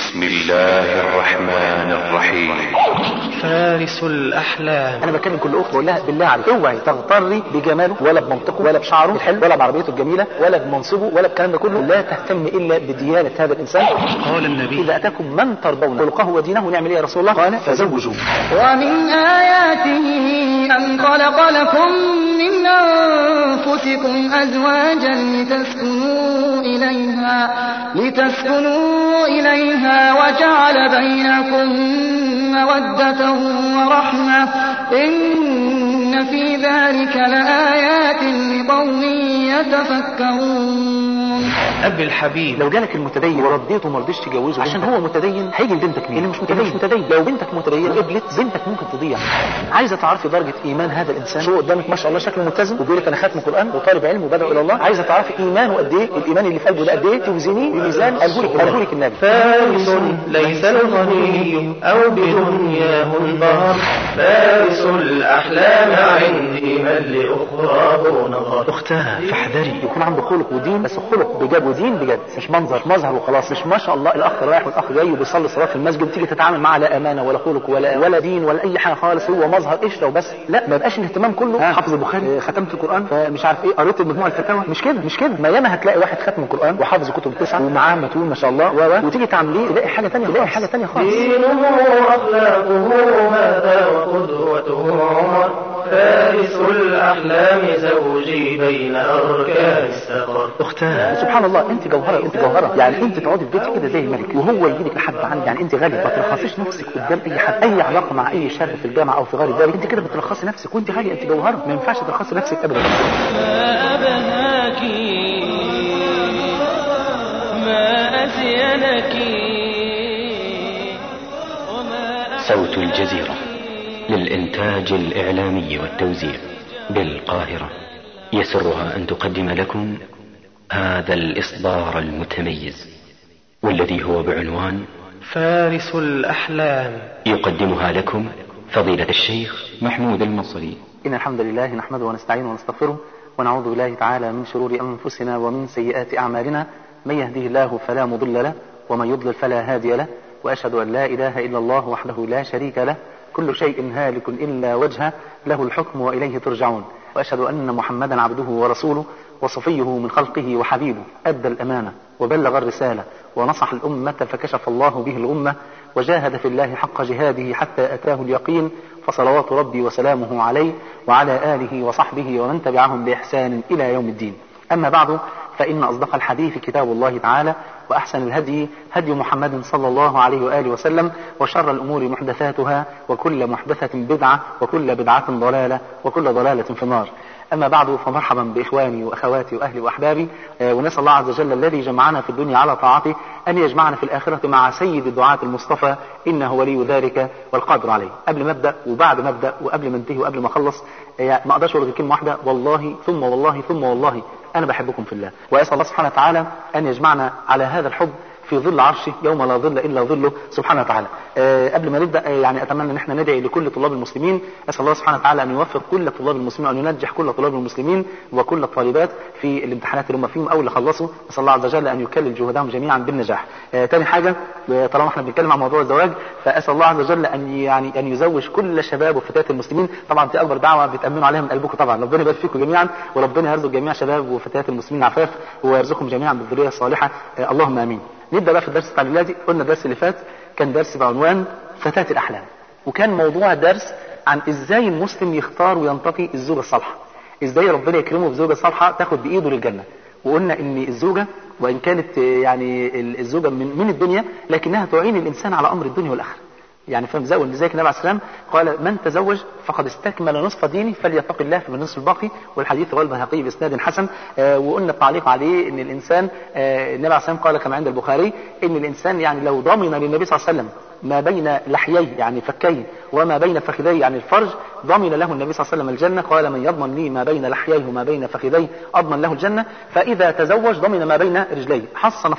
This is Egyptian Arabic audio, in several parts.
بسم الله الرحمن الرحيم فارس الأحلام انا بكلم كل اخت بقول لها بالله عليك اوعي تغتري بجماله ولا بمنطقه ولا بشعره الحلو ولا بعربيته الجميله ولا بمنصبه ولا بالكلام ده كله لا تهتم الا بديانه هذا الانسان قال النبي اذا اتاكم من ترضون خلقه ودينه نعمل ايه يا رسول الله قال فزوجوه ومن آياته أن خلق لكم من أنفسكم أزواجا لتسكنوا إليها لتسكنوا إليها وجعل بينكم مودة ورحمة إن في ذلك لآيات لقوم يتفكرون أبي الحبيب لو جالك المتدين ورديته وما رضيش تجوزه عشان هو متدين هيجي لبنتك مين؟ اللي مش متدين مش متدين لو بنتك متدين قبلت بنتك ممكن تضيع عايزه تعرفي درجه ايمان هذا الانسان شو قدامك ما شاء الله شكله ملتزم وبيقول لك انا خاتم قران وطالب علم وبدعو الى الله عايزه تعرفي ايمانه قد ايه الايمان اللي في قلبه ده قد ايه توزنيه بميزان قاله لك قاله لك النبي فارس ليس الغني أو بدنياه انبهر فارس الأحلام عندي من لأخراه نظر أختها فاحذري يكون عنده خلق ودين بس خلق بجد ودين بجد مش منظر مش مظهر وخلاص مش ما شاء الله الاخ رايح والاخ جاي وبيصلي صلاه في المسجد تيجي تتعامل معاه لا امانه ولا خلق ولا ولا دين ولا اي حاجه خالص هو مظهر قشره وبس لا ما يبقاش الاهتمام كله حافظ البخاري آه، ختمت القران فمش عارف ايه قريت مجموع الفتاوى مش كده مش كده ما ياما هتلاقي واحد ختم القران وحافظ كتب التسعه ومعاه متون ما شاء الله و- و- وتيجي تعمليه تلاقي حاجه ثانيه تلاقي حاجه ثانيه خالص دينه أخلاقه هذا وقدوته عمر فارس الأحلام زوجي بين أركان السفر أختها سبحان الله انت جوهره انت جوهره يعني انت تقعدي في بيتك كده زي الملك وهو يجي لك لحد عندي يعني انت غاليه ما ترخصيش نفسك قدام اي حد اي علاقه مع اي شاب في الجامعه او في غير ذلك انت كده بترخصي نفسك وانت غاليه انت جوهره ما ينفعش ترخصي نفسك ابدا ما أبهاك ما أزينك وما صوت الجزيرة للإنتاج الإعلامي والتوزيع بالقاهرة يسرها أن تقدم لكم هذا الإصدار المتميز والذي هو بعنوان فارس الأحلام يقدمها لكم فضيلة الشيخ محمود المصري إن الحمد لله نحمده ونستعينه ونستغفره ونعوذ بالله تعالى من شرور أنفسنا ومن سيئات أعمالنا من يهده الله فلا مضل له ومن يضلل فلا هادي له وأشهد أن لا إله إلا الله وحده لا شريك له كل شيء هالك إلا وجهه له الحكم وإليه ترجعون وأشهد أن محمدا عبده ورسوله وصفيه من خلقه وحبيبه أدى الأمانة وبلغ الرسالة ونصح الأمة فكشف الله به الأمة وجاهد في الله حق جهاده حتى أتاه اليقين فصلوات ربي وسلامه عليه وعلى آله وصحبه ومن تبعهم بإحسان إلى يوم الدين أما بعد فإن أصدق الحديث كتاب الله تعالى وأحسن الهدي هدي محمد صلى الله عليه وآله وسلم وشر الأمور محدثاتها وكل محدثة بدعة وكل بدعة ضلالة وكل ضلالة في النار أما بعد فمرحبا بإخواني وأخواتي وأهلي وأحبابي آه، ونسأل الله عز وجل الذي جمعنا في الدنيا على طاعته أن يجمعنا في الآخرة مع سيد الدعاة المصطفى إنه ولي ذلك والقادر عليه قبل ما أبدأ وبعد ما أبدأ وقبل ما انتهي وقبل ما أخلص آه، ما أقدرش أقول غير كلمة واحدة والله ثم والله ثم والله أنا بحبكم في الله وأسأل الله سبحانه وتعالى أن يجمعنا على هذا الحب في ظل عرشه يوم لا ظل الا ظله سبحانه وتعالى. أه قبل ما نبدا آه، يعني اتمنى ان احنا ندعي لكل طلاب المسلمين، اسال الله سبحانه وتعالى ان يوفق كل طلاب المسلمين وان ينجح كل طلاب المسلمين وكل الطالبات في الامتحانات اللي هم فيهم او اللي خلصوا، اسال الله عز وجل ان يكلل جهودهم جميعا بالنجاح. أه تاني حاجه آه، طالما احنا بنتكلم عن موضوع الزواج فاسال الله عز وجل ان يعني ان يزوج كل شباب وفتيات المسلمين، طبعا دي اكبر دعوه بتامنوا عليها من قلبكم طبعا، ربنا يبارك فيكم جميعا وربنا يرزق جميع شباب وفتيات المسلمين عفاف ويرزقهم جميعا بالذريه الصالحه آه، اللهم امين. نبدا بقى في الدرس بتاع الليله دي قلنا الدرس اللي فات كان درس بعنوان فتاة الاحلام وكان موضوع درس عن ازاي المسلم يختار وينتقي الزوجه الصالحه ازاي ربنا يكرمه بزوجه صالحه تاخد بايده للجنه وقلنا ان الزوجه وان كانت آه، يعني ال- الزوجه من من الدنيا لكنها تعين الانسان على امر الدنيا والاخره يعني فاهم ازاي ولذلك النبي عليه السلام قال من تزوج فقد استكمل نصف دينه فليتق الله في النصف الباقي والحديث رواه البيهقي باسناد حسن آه وقلنا التعليق عليه ان الانسان آه النبي عليه السلام قال كما عند البخاري ان الانسان يعني لو ضمن للنبي صلى الله عليه وسلم ما بين لحييه يعني فكيه وما بين فخذيه يعني الفرج ضمن له النبي صلى الله عليه وسلم الجنة قال من يضمن لي ما بين لحييه وما بين فخذيه أضمن له الجنة فإذا تزوج ضمن ما بين رجليه حصن فرجه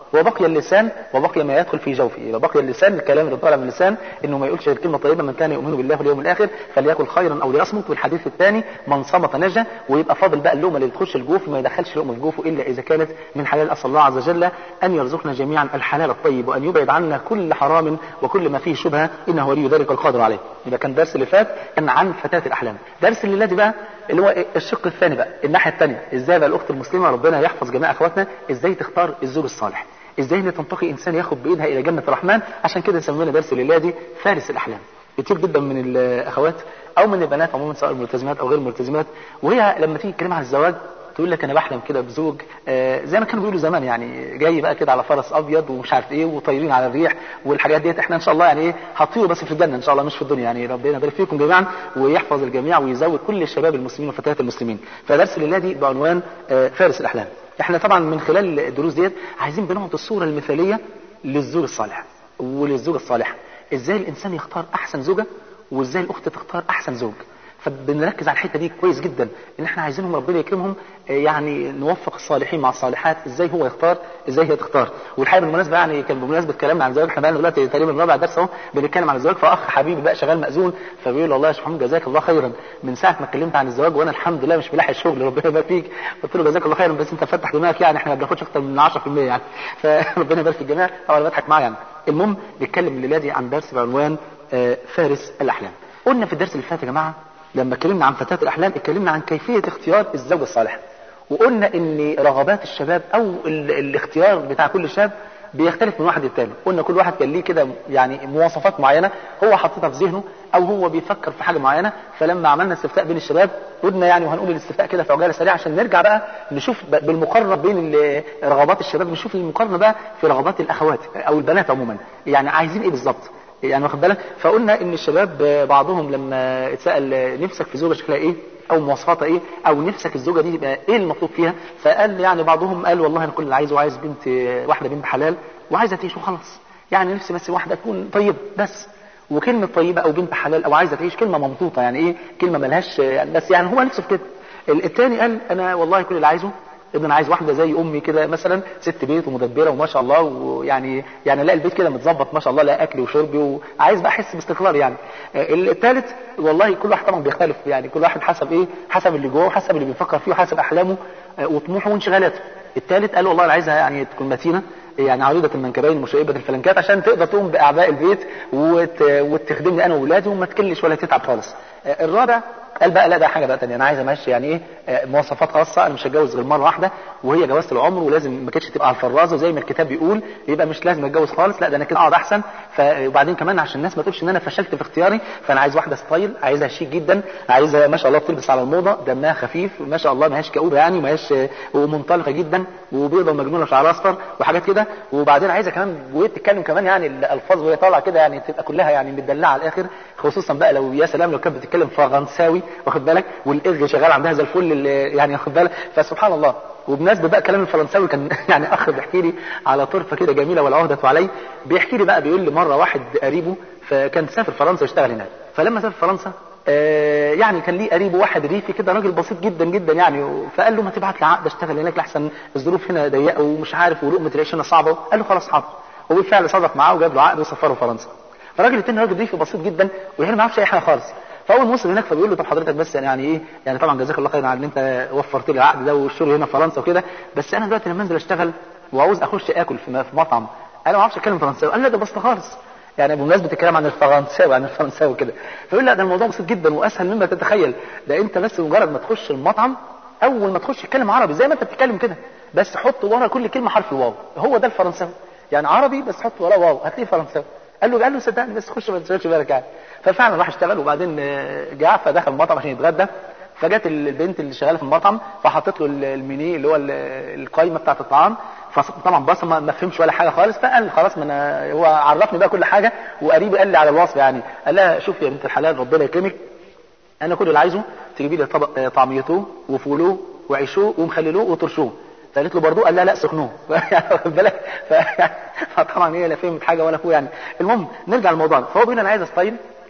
وبقي اللسان وبقي ما يدخل في جوفه يبقى بقي اللسان الكلام اللي طالع من اللسان انه ما يقولش غير كلمه طيبه من كان يؤمن بالله واليوم الاخر فليأكل خيرا او ليصمت والحديث الثاني من صمت نجا ويبقى فاضل بقى اللقمه اللي تخش الجوف ما يدخلش لقمه في جوفه الا اذا كانت من حلال اسال الله عز وجل ان يرزقنا جميعا الحلال الطيب وان يبعد عنا كل حرام وكل ما فيه شبهه انه ولي ذلك القادر عليه يبقى كان درس اللي فات كان عن فتاه الاحلام درس الليله دي بقى اللي هو إيه؟ الشق الثاني بقى الناحيه الثانيه ازاي بقى الاخت المسلمه ربنا يحفظ جميع اخواتنا ازاي تختار الزوج الصالح ازاي ان تنتقي انسان ياخد بايدها الى جنه الرحمن عشان كده سمينا درس الليله دي فارس الاحلام كتير جدا من الاخوات او من البنات عموما سواء ملتزمات او غير ملتزمات وهي لما تيجي تتكلم عن الزواج تقول لك انا بحلم كده بزوج آه زي ما كانوا بيقولوا زمان يعني جاي بقى كده على فرس ابيض ومش عارف ايه وطايرين على الريح والحاجات ديت احنا ان شاء الله يعني ايه هطيروا بس في الجنه ان شاء الله مش في الدنيا يعني ربنا يبارك فيكم جميعا ويحفظ الجميع ويزود كل الشباب المسلمين وفتيات المسلمين فدرس الليله دي بعنوان آه فارس الاحلام احنا طبعا من خلال الدروس ديت عايزين بنعطي الصوره المثاليه للزوج الصالح وللزوجه الصالحه ازاي الانسان يختار احسن زوجه وازاي الاخت تختار احسن زوج فبنركز على الحته دي كويس جدا ان احنا عايزينهم ربنا يكرمهم آه، يعني نوفق الصالحين مع الصالحات ازاي هو يختار ازاي هي تختار والحقيقه بالمناسبه يعني كان بمناسبه كلامنا عن الزواج احنا بقى دلوقتي تقريبا رابع درس اهو بنتكلم عن الزواج فاخ حبيبي بقى شغال مأذون فبيقول والله يا شيخ محمد جزاك الله خيرا من ساعه ما اتكلمت عن الزواج وانا الحمد لله مش ملاحق الشغل ربنا يبارك فيك قلت له جزاك الله خيرا بس انت فتح دماغك يعني احنا ما بناخدش اكتر من 10% يعني فربنا يبارك في الجميع او انا بضحك معاه يعني المهم نتكلم الليله دي عن درس بعنوان آه، فارس الاحلام قلنا في الدرس اللي فات يا جماعه لما اتكلمنا عن فتاة الأحلام اتكلمنا عن كيفية اختيار الزوجة الصالحة وقلنا ان رغبات الشباب او ال الاختيار بتاع كل شاب بيختلف من واحد للتاني قلنا كل واحد كان ليه كده يعني مواصفات معينة هو حاططها في ذهنه او هو بيفكر في حاجة معينة فلما عملنا استفتاء بين الشباب قلنا يعني وهنقول الاستفتاء كده في عجالة سريعة عشان نرجع بقى نشوف ب- بالمقارنة بين ال- رغبات الشباب نشوف المقارنة بقى في رغبات الاخوات او البنات عموما يعني عايزين ايه بالظبط يعني واخد بالك فقلنا ان الشباب بعضهم لما اتسال نفسك في زوجه شكلها ايه او مواصفاتها ايه او نفسك الزوجه دي يبقى ايه المطلوب فيها فقال يعني بعضهم قال والله انا كل اللي عايزه عايز بنت واحده بنت حلال وعايزه تعيش وخلاص يعني نفسي بس واحده تكون طيبه بس وكلمه طيبه او بنت حلال او عايزه تعيش كلمه ممطوطه يعني ايه كلمه ملهاش يعني بس يعني هو نفسه في كده الثاني قال انا والله كل اللي عايزه ابن انا عايز واحده زي امي كده مثلا ست بيت ومدبره وما شاء الله ويعني يعني لا البيت كده متظبط ما شاء الله لا اكل وشربي وعايز بقى احس باستقرار يعني آه، الثالث والله كل واحد طبعا بيختلف يعني كل واحد حسب ايه حسب اللي جوه وحسب اللي بيفكر فيه وحسب احلامه آه، وطموحه وانشغالاته الثالث قال والله انا عايزها يعني تكون متينه يعني عريضة المنكبين مشيبة الفلنكات عشان تقدر تقوم بأعباء البيت وت... وتخدمني أنا وولادي وما تكلش ولا تتعب خالص. آه، الرابع قال بقى لا ده حاجة بقى تانية أنا عايز أمشي يعني إيه آه، مواصفات خاصة أنا مش هتجوز غير مرة واحدة وهي جوازة العمر ولازم ما كانتش تبقى على الفرازة وزي ما الكتاب بيقول يبقى مش لازم أتجوز خالص لا ده أنا كده أقعد أحسن ف... وبعدين كمان عشان الناس ما تقولش إن أنا فشلت في اختياري فأنا عايز واحدة ستايل عايزها شيك جدا عايزها ما شاء الله بتلبس على الموضة دمها خفيف ما شاء الله ما هياش كئوبة يعني ما هياش آه، ومنطلقة جدا وبيضة ومجنونة وشعرها أصفر وحاجات كده وبعدين عايزه كمان وهي بتتكلم كمان يعني الالفاظ وهي طالعه كده يعني تبقى كلها يعني مدلعه على الاخر خصوصا بقى لو يا سلام لو كانت بتتكلم فرنساوي واخد بالك والإغ شغال عندها زي الفل اللي يعني واخد بالك فسبحان الله وبمناسبه بقى كلام الفرنساوي كان يعني اخ بيحكي لي على طرفه كده جميله والعهده علي بيحكي لي بقى بيقول لي مره واحد قريبه فكان سافر فرنسا يشتغل هناك فلما سافر فرنسا آه، يعني كان ليه قريبه واحد ريفي كده راجل بسيط جدا جدا يعني فقال له ما تبعت لي عقد اشتغل هناك لحسن الظروف هنا ضيقه ومش عارف ولقمه العيش هنا صعبه قال له خلاص حاضر وبالفعل صدق معاه وجاب له عقد وسفره فرنسا فالراجل التاني راجل ريفي بسيط جدا ويعني ما يعرفش اي حاجه خالص فاول ما وصل هناك فبيقول له طب حضرتك بس يعني ايه يعني طبعا جزاك الله خير على ان انت وفرت لي العقد ده والشغل هنا في فرنسا وكده بس انا دلوقتي لما انزل اشتغل وعاوز اخش اكل في في مطعم انا ما اعرفش اتكلم فرنساوي قال لا ده بسيط خالص يعني بمناسبه الكلام عن الفرنساوي عن الفرنساوي كده فيقول لا ده الموضوع بسيط جدا واسهل مما تتخيل ده انت بس مجرد ما تخش المطعم اول ما تخش تتكلم عربي زي ما انت بتتكلم كده بس حط ورا كل كلمه حرف الواو هو ده الفرنساوي يعني عربي بس حط وراه واو هتلاقيه فرنساوي قال له قال له صدقني بس خش ما تشغلش بالك يعني ففعلا راح اشتغل وبعدين آه، جاء فدخل المطعم عشان يتغدى فجت البنت اللي شغاله في المطعم فحطت له المنيه اللي هو ال- القايمه بتاعه الطعام فطبعا بص ما ما فهمش ولا حاجه خالص فقال خلاص ما انا هو عرفني بقى كل حاجه وقريبي قال لي على الوصف يعني قال لها شوف يا بنت الحلال ربنا يكرمك انا كل اللي عايزه تجيبي لي طبق آه، طعميته وفولوه وعيشوه ومخللوه وطرشوه فقالت له برضه قال لا لا سخنوه يعني واخد بالك ف- فطبعا هي لا فهمت حاجه ولا فوق يعني المهم نرجع للموضوع فهو بيقول انا عايز ستايل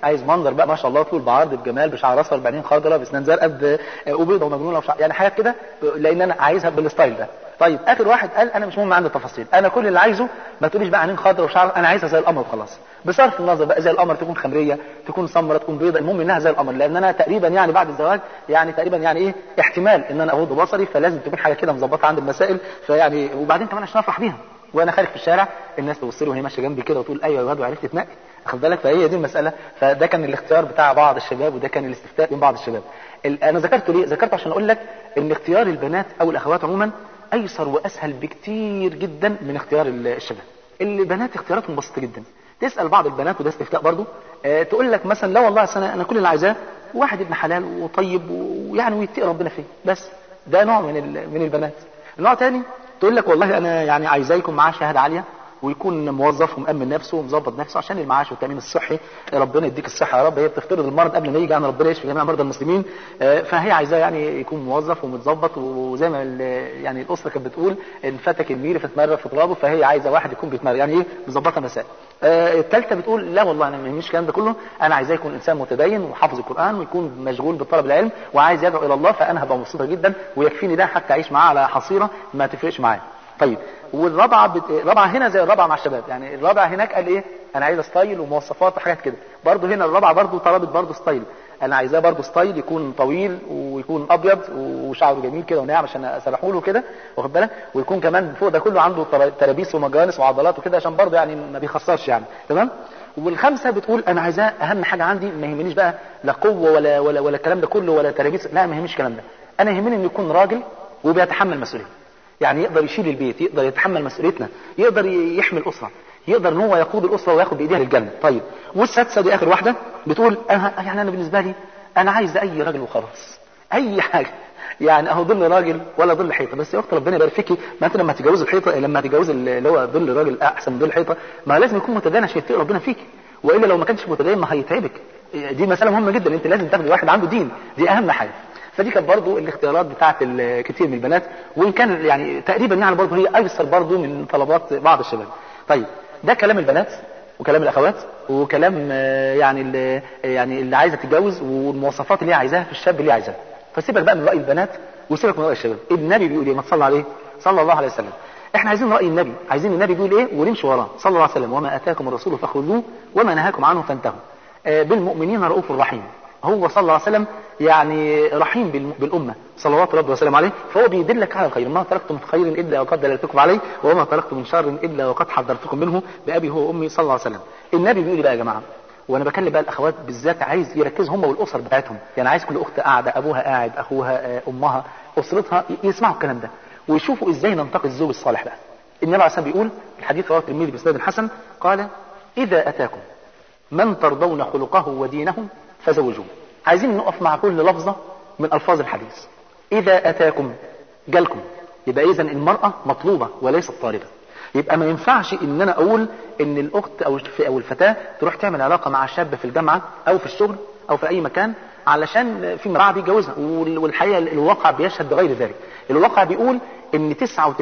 عايز منظر بقى ما شاء الله طول بعرض بجمال بشعر اصفر بعدين خضراء باسنان زرقاء ب- وبيضه ومجنونه وشعر يعني حاجات كده لان انا عايزها بالستايل ده طيب اخر واحد قال انا مش مهم عندي التفاصيل انا كل اللي عايزه ما تقوليش بقى عينين خضراء وشعر انا عايزها زي القمر وخلاص بصرف النظر بقى زي القمر تكون خمريه تكون سمراء تكون بيضاء المهم انها زي القمر لان انا تقريبا يعني بعد الزواج يعني تقريبا يعني ايه احتمال ان انا اغض بصري فلازم تكون حاجه كده مظبطه عند المسائل فيعني وبعدين كمان عشان افرح بيها وانا خارج في الشارع الناس تبص لي وهي ماشيه جنبي كده وتقول ايوه يا واد وعرفت تنقي واخد بالك فهي دي المساله فده كان الاختيار بتاع بعض الشباب وده كان الاستفتاء من بعض الشباب ال- انا ذكرته ليه ذكرته عشان اقول لك ان اختيار البنات او الاخوات عموما ايسر واسهل بكتير جدا من اختيار ال- الشباب البنات اختياراتهم بسيطه جدا تسال بعض البنات وده استفتاء برضه آه تقول لك مثلا لا والله أصل انا انا كل اللي عايزاه واحد ابن حلال وطيب ويعني ويتقي ربنا فيه بس ده نوع من ال- من البنات نوع تاني تقول لك والله انا يعني عايزاه يكون معاه شهاده عاليه ويكون موظف ومأمن نفسه ومظبط نفسه عشان المعاش والتأمين الصحي ربنا يديك الصحة يا رب هي بتفترض المرض قبل ما يجي يعني ربنا يشفي جميع مرضى المسلمين آه، فهي عايزاه يعني يكون موظف ومتظبط وزي ما ال- يعني الأسرة كانت بتقول ان فتك الميري فتمرر في ترابه فهي عايزة واحد يكون بيتمرر يعني ايه مظبطة مسائل آه، الثالثة بتقول لا والله انا ما يهمنيش الكلام ده كله انا عايزاه يكون انسان متدين وحافظ القرآن ويكون مشغول بطلب العلم وعايز يدعو الى الله فانا هبقى مبسوطة جدا ويكفيني ده حتى اعيش معاه على حصيرة ما تفرقش معايا طيب والرابعه بت... الرابعه هنا زي الرابعه مع الشباب يعني الرابعه هناك قال ايه انا عايز ستايل ومواصفات وحاجات كده برضه هنا الرابعه برضه طلبت برضه ستايل انا عايزاه برضه ستايل يكون طويل ويكون ابيض وشعره جميل كده وناعم عشان اسرحه له كده واخد بالك ويكون كمان فوق ده كله عنده تر- ترابيس ومجانس وعضلات وكده عشان برضه يعني ما بيخسرش يعني تمام والخمسه بتقول انا عايزاه اهم حاجه عندي ما يهمنيش بقى لا قوه ولا ولا ولا الكلام ده كله ولا ترابيس لا ما يهمنيش الكلام ده انا يهمني انه يكون راجل وبيتحمل مسؤوليه يعني يقدر يشيل البيت يقدر يتحمل مسؤوليتنا يقدر ي- يحمي الاسره يقدر ان هو يقود الاسره وياخد بايديها للجنه طيب والسادسه دي اخر واحده بتقول انا يعني انا بالنسبه لي انا عايز اي راجل وخلاص اي حاجه يعني اهو ظل راجل ولا ظل حيطه بس يا اخت ربنا يبارك فيكي ما انت لما تتجوز الحيطه لما تتجوز اللي هو ظل راجل احسن من ظل حيطه ما لازم يكون متدين عشان يتقي ربنا فيكي والا لو ما كانش متدين ما هيتعبك دي مساله مهمه جدا انت لازم تاخدي واحد عنده دين دي اهم حاجه فدي كانت برضو الاختيارات بتاعت ال- كتير من البنات وان كان يعني تقريبا يعني برضو هي ايسر برضو من طلبات بعض الشباب طيب ده كلام البنات وكلام الاخوات وكلام آه، يعني اللي يعني اللي عايزه تتجوز والمواصفات اللي هي عايزاها في الشاب اللي هي عايزاها فسيبك بقى من راي البنات وسيبك من راي الشباب النبي بيقول ايه ما تصلى عليه صلى الله عليه وسلم احنا عايزين راي النبي عايزين النبي بيقول ايه ونمشي وراه صلى الله عليه وسلم وما اتاكم الرسول فخذوه وما نهاكم عنه فانتهوا آه، بالمؤمنين رؤوف رحيم هو صلى الله عليه وسلم يعني رحيم بالم- بالأمة صلوات ربي وسلم عليه فهو بيدلك على الخير ما تركتم من خير إلا وقد دللتكم عليه وما تركتم من شر إلا وقد حذرتكم منه بأبي هو وأمي صلى الله عليه وسلم النبي بيقول إيه بقى يا جماعة وانا بكلم بقى الاخوات بالذات عايز يركزوا هم والاسر بتاعتهم يعني عايز كل اخت قاعده ابوها قاعد اخوها آه، امها اسرتها ي- يسمعوا الكلام ده ويشوفوا ازاي ننتقي الزوج الصالح بقى النبي عليه الصلاه والسلام بيقول الحديث رواه الترمذي باسناد حسن قال اذا اتاكم من ترضون خلقه ودينه فزوجوه عايزين نقف مع كل لفظة من ألفاظ الحديث إذا أتاكم جالكم يبقى إذا المرأة مطلوبة وليست طالبة يبقى ما ينفعش ان انا اقول ان الاخت او الف- او الفتاه تروح تعمل علاقه مع شاب في الجامعه او في الشغل او في اي مكان علشان في امراه بيتجوزها وال- والحقيقه الواقع بيشهد بغير ذلك الواقع بيقول ان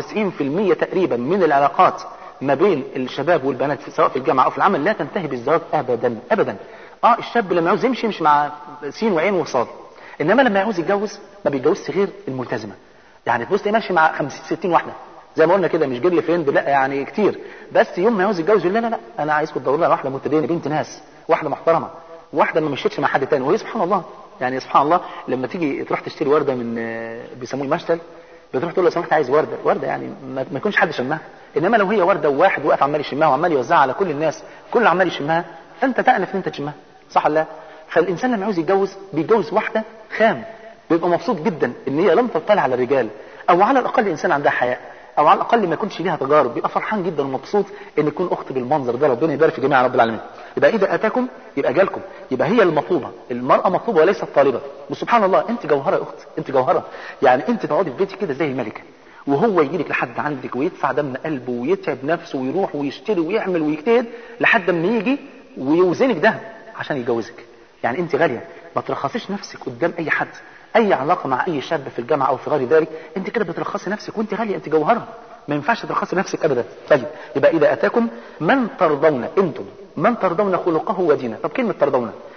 99% تقريبا من العلاقات ما بين الشباب والبنات في- سواء في الجامعه او في العمل لا تنتهي بالزواج ابدا ابدا اه الشاب لما يعوز يمشي يمشي مع سين وعين وصاد انما لما يعوز يتجوز ما بيتجوزش غير الملتزمه يعني تبص تلاقيه ماشي مع 50 60 واحده زي ما قلنا كده مش جيرل فريند لا يعني كتير بس يوم ما يعوز يتجوز يقول لا لا لا انا عايزكم تدوروا لي على واحده متدينه بنت ناس واحده محترمه واحده ما مشيتش مع حد تاني وهي سبحان الله يعني سبحان الله لما تيجي تروح تشتري ورده من آه، بيسموه المشتل بتروح تقول له لو سمحت عايز ورده ورده يعني ما ما يكونش حد شمها انما لو هي ورده وواحد واقف عمال يشمها وعمال يوزعها على كل الناس كل عمال يشمها فانت تأنف ان انت تشمها صح ولا لا فالانسان لما يعوز يتجوز بيتجوز واحده خام بيبقى مبسوط جدا ان هي لم تطلع على الرجال او على الاقل انسان عندها حياء او على الاقل ما يكونش ليها تجارب بيبقى فرحان جدا ومبسوط ان يكون اخت بالمنظر ده ربنا يبارك في جميع رب العالمين يبقى اذا اتاكم يبقى جالكم يبقى هي المطلوبه المراه مطلوبه وليست طالبه وسبحان الله انت جوهره يا اخت انت جوهره يعني انت تقعدي في بيتك كده زي الملكه وهو يجي لك لحد عندك ويدفع دم قلبه ويتعب نفسه ويروح ويشتري ويعمل ويجتهد لحد ما يجي ويوزنك ده عشان يتجوزك يعني انت غاليه ما ترخصيش نفسك قدام اي حد اي علاقه مع اي شاب في الجامعه او في غير ذلك انت كده بترخصي نفسك وانت غاليه انت جوهره ما ينفعش ترخصي نفسك ابدا طيب يبقى اذا اتاكم من ترضون انتم من ترضون خلقه ودينه طب كلمه ترضون